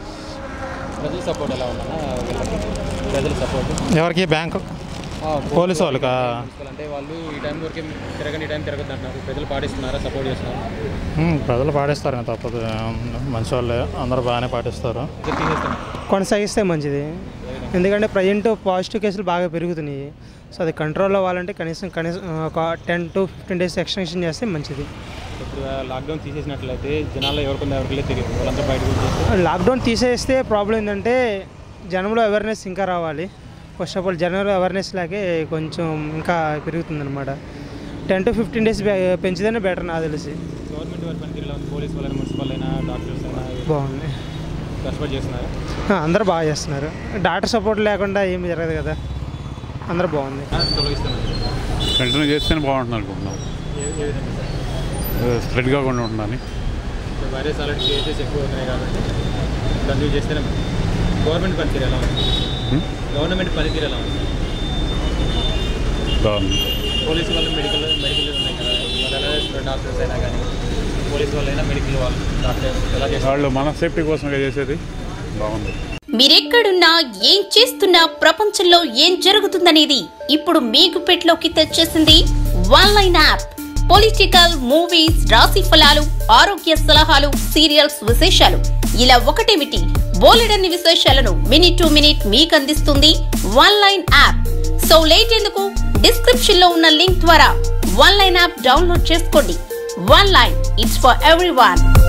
Speaker 1: ప్రజల సపోర్ట్ ఎలా ఉందన్న వీళ్ళకి ప్రజల సపోర్ట్
Speaker 2: ఎవరికి బ్యాంకు పోలీసు వాళ్ళకా
Speaker 1: అంటే వాళ్ళు ఈ టైం వరకే తిరగని ఈ టైం తిరగద్దు అంటున్నారు ప్రజలు పాటిస్తున్నారా సపోర్ట్ చేస్తున్నారు
Speaker 2: ఉమ్, ప్రజలు పాటిస్తారు ఇంకా తప్పదు మంచి వాళ్ళే అందరూ బాగానే పాటిస్తారు
Speaker 8: కొనసాగిస్తే మంచిది ఎందుకంటే ప్రజెంట్ పాజిటివ్ కేసులు బాగా పెరుగుతున్నాయి సో అది కంట్రోల్ అవ్వాలంటే కనీసం కనీసం ఆ, ఒక ten to fifteen days extension చేస్తే మంచిది
Speaker 1: ఇప్పుడు లాక్డౌన్ తీసేసినట్లయితే జనాల్లో ఎవరికి ఎవరికి లేదు తెలియదు వాళ్ళంతా బయటకు వచ్చేసి
Speaker 8: లాక్డౌన్ తీసేస్తే ప్రాబ్లం ఏంటంటే జనంలో అవేర్నెస్ ఇంకా రావాలి ఫస్ట్ ఆఫ్ ఆల్ జనంలో అవేర్నెస్ లాగే కొంచెం ఇంకా పెరుగుతుందన్నమాట టెన్ టు ఫిఫ్టీన్ డేస్ పెంచితేనే బెటర్ నాకు తెలిసి
Speaker 1: గవర్నమెంట్ వారి పనితీరు ఎలా ఉంది పోలీస్ వాళ్ళని మున్సిపల్ అయినా డాక్టర్స్ అయినా
Speaker 8: బాగుంది
Speaker 1: కష్టపడి చేస్తున్నారు
Speaker 8: ఆ, అందరూ బాగా చేస్తున్నారు డాక్టర్ సపోర్ట్ లేకుండా ఏమి జరగదు కదా అందరూ బాగుంది
Speaker 1: తొలగిస్తాను
Speaker 23: కంటిన్యూ చేస్తేనే బాగుంటుంది అనుకుంటున్నాం
Speaker 1: ఏ ఏ విధంగా సార్
Speaker 23: స్ప్రెడ్ కాకుండా ఉంటుందని
Speaker 1: ఇప్పుడు వైరస్ ఆల్రెడీ కేసెస్ ఎక్కువ ఉన్నాయి కాబట్టి కంటిన్యూ చేస్తేనే గవర్నమెంట్ పనితీరు ఎలా ఉంది గవర్నమెంట్ పనితీరు ఎలా ఉంది
Speaker 23: బాగుంది
Speaker 1: పోలీసు వాళ్ళు మెడికల్ మెడికల్ ఉన్నాయి కదా వాళ్ళు ఎలా డాక్టర్స్ అయినా కానీ పోలీసు వాళ్ళైనా మెడికల్ వాళ్ళు డాక్టర్స్ ఎలా చేస్తారు
Speaker 23: వాళ్ళు మన సేఫ్టీ కోసమే చేసేది బాగుంది
Speaker 9: మీరెక్కడున్నా ఏం చేస్తున్నా ప్రపంచంలో ఏం జరుగుతుందనేది ఇప్పుడు మీకు పెట్లోకి తెచ్చేసింది one line app political movies రాశి ఫలాలు ఆరోగ్య సలహాలు సీరియల్స్ విశేషాలు ఇలా ఒకటేమిటి బోలెడన్ని విశేషాలను మినిట్ టు మినిట్ మీకు అందిస్తుంది one line app so late ఎందుకు డిస్క్రిప్షన్ లో ఉన్న లింక్ ద్వారా వన్ లైన్ యాప్ డౌన్లోడ్ చేసుకోండి one line it's for every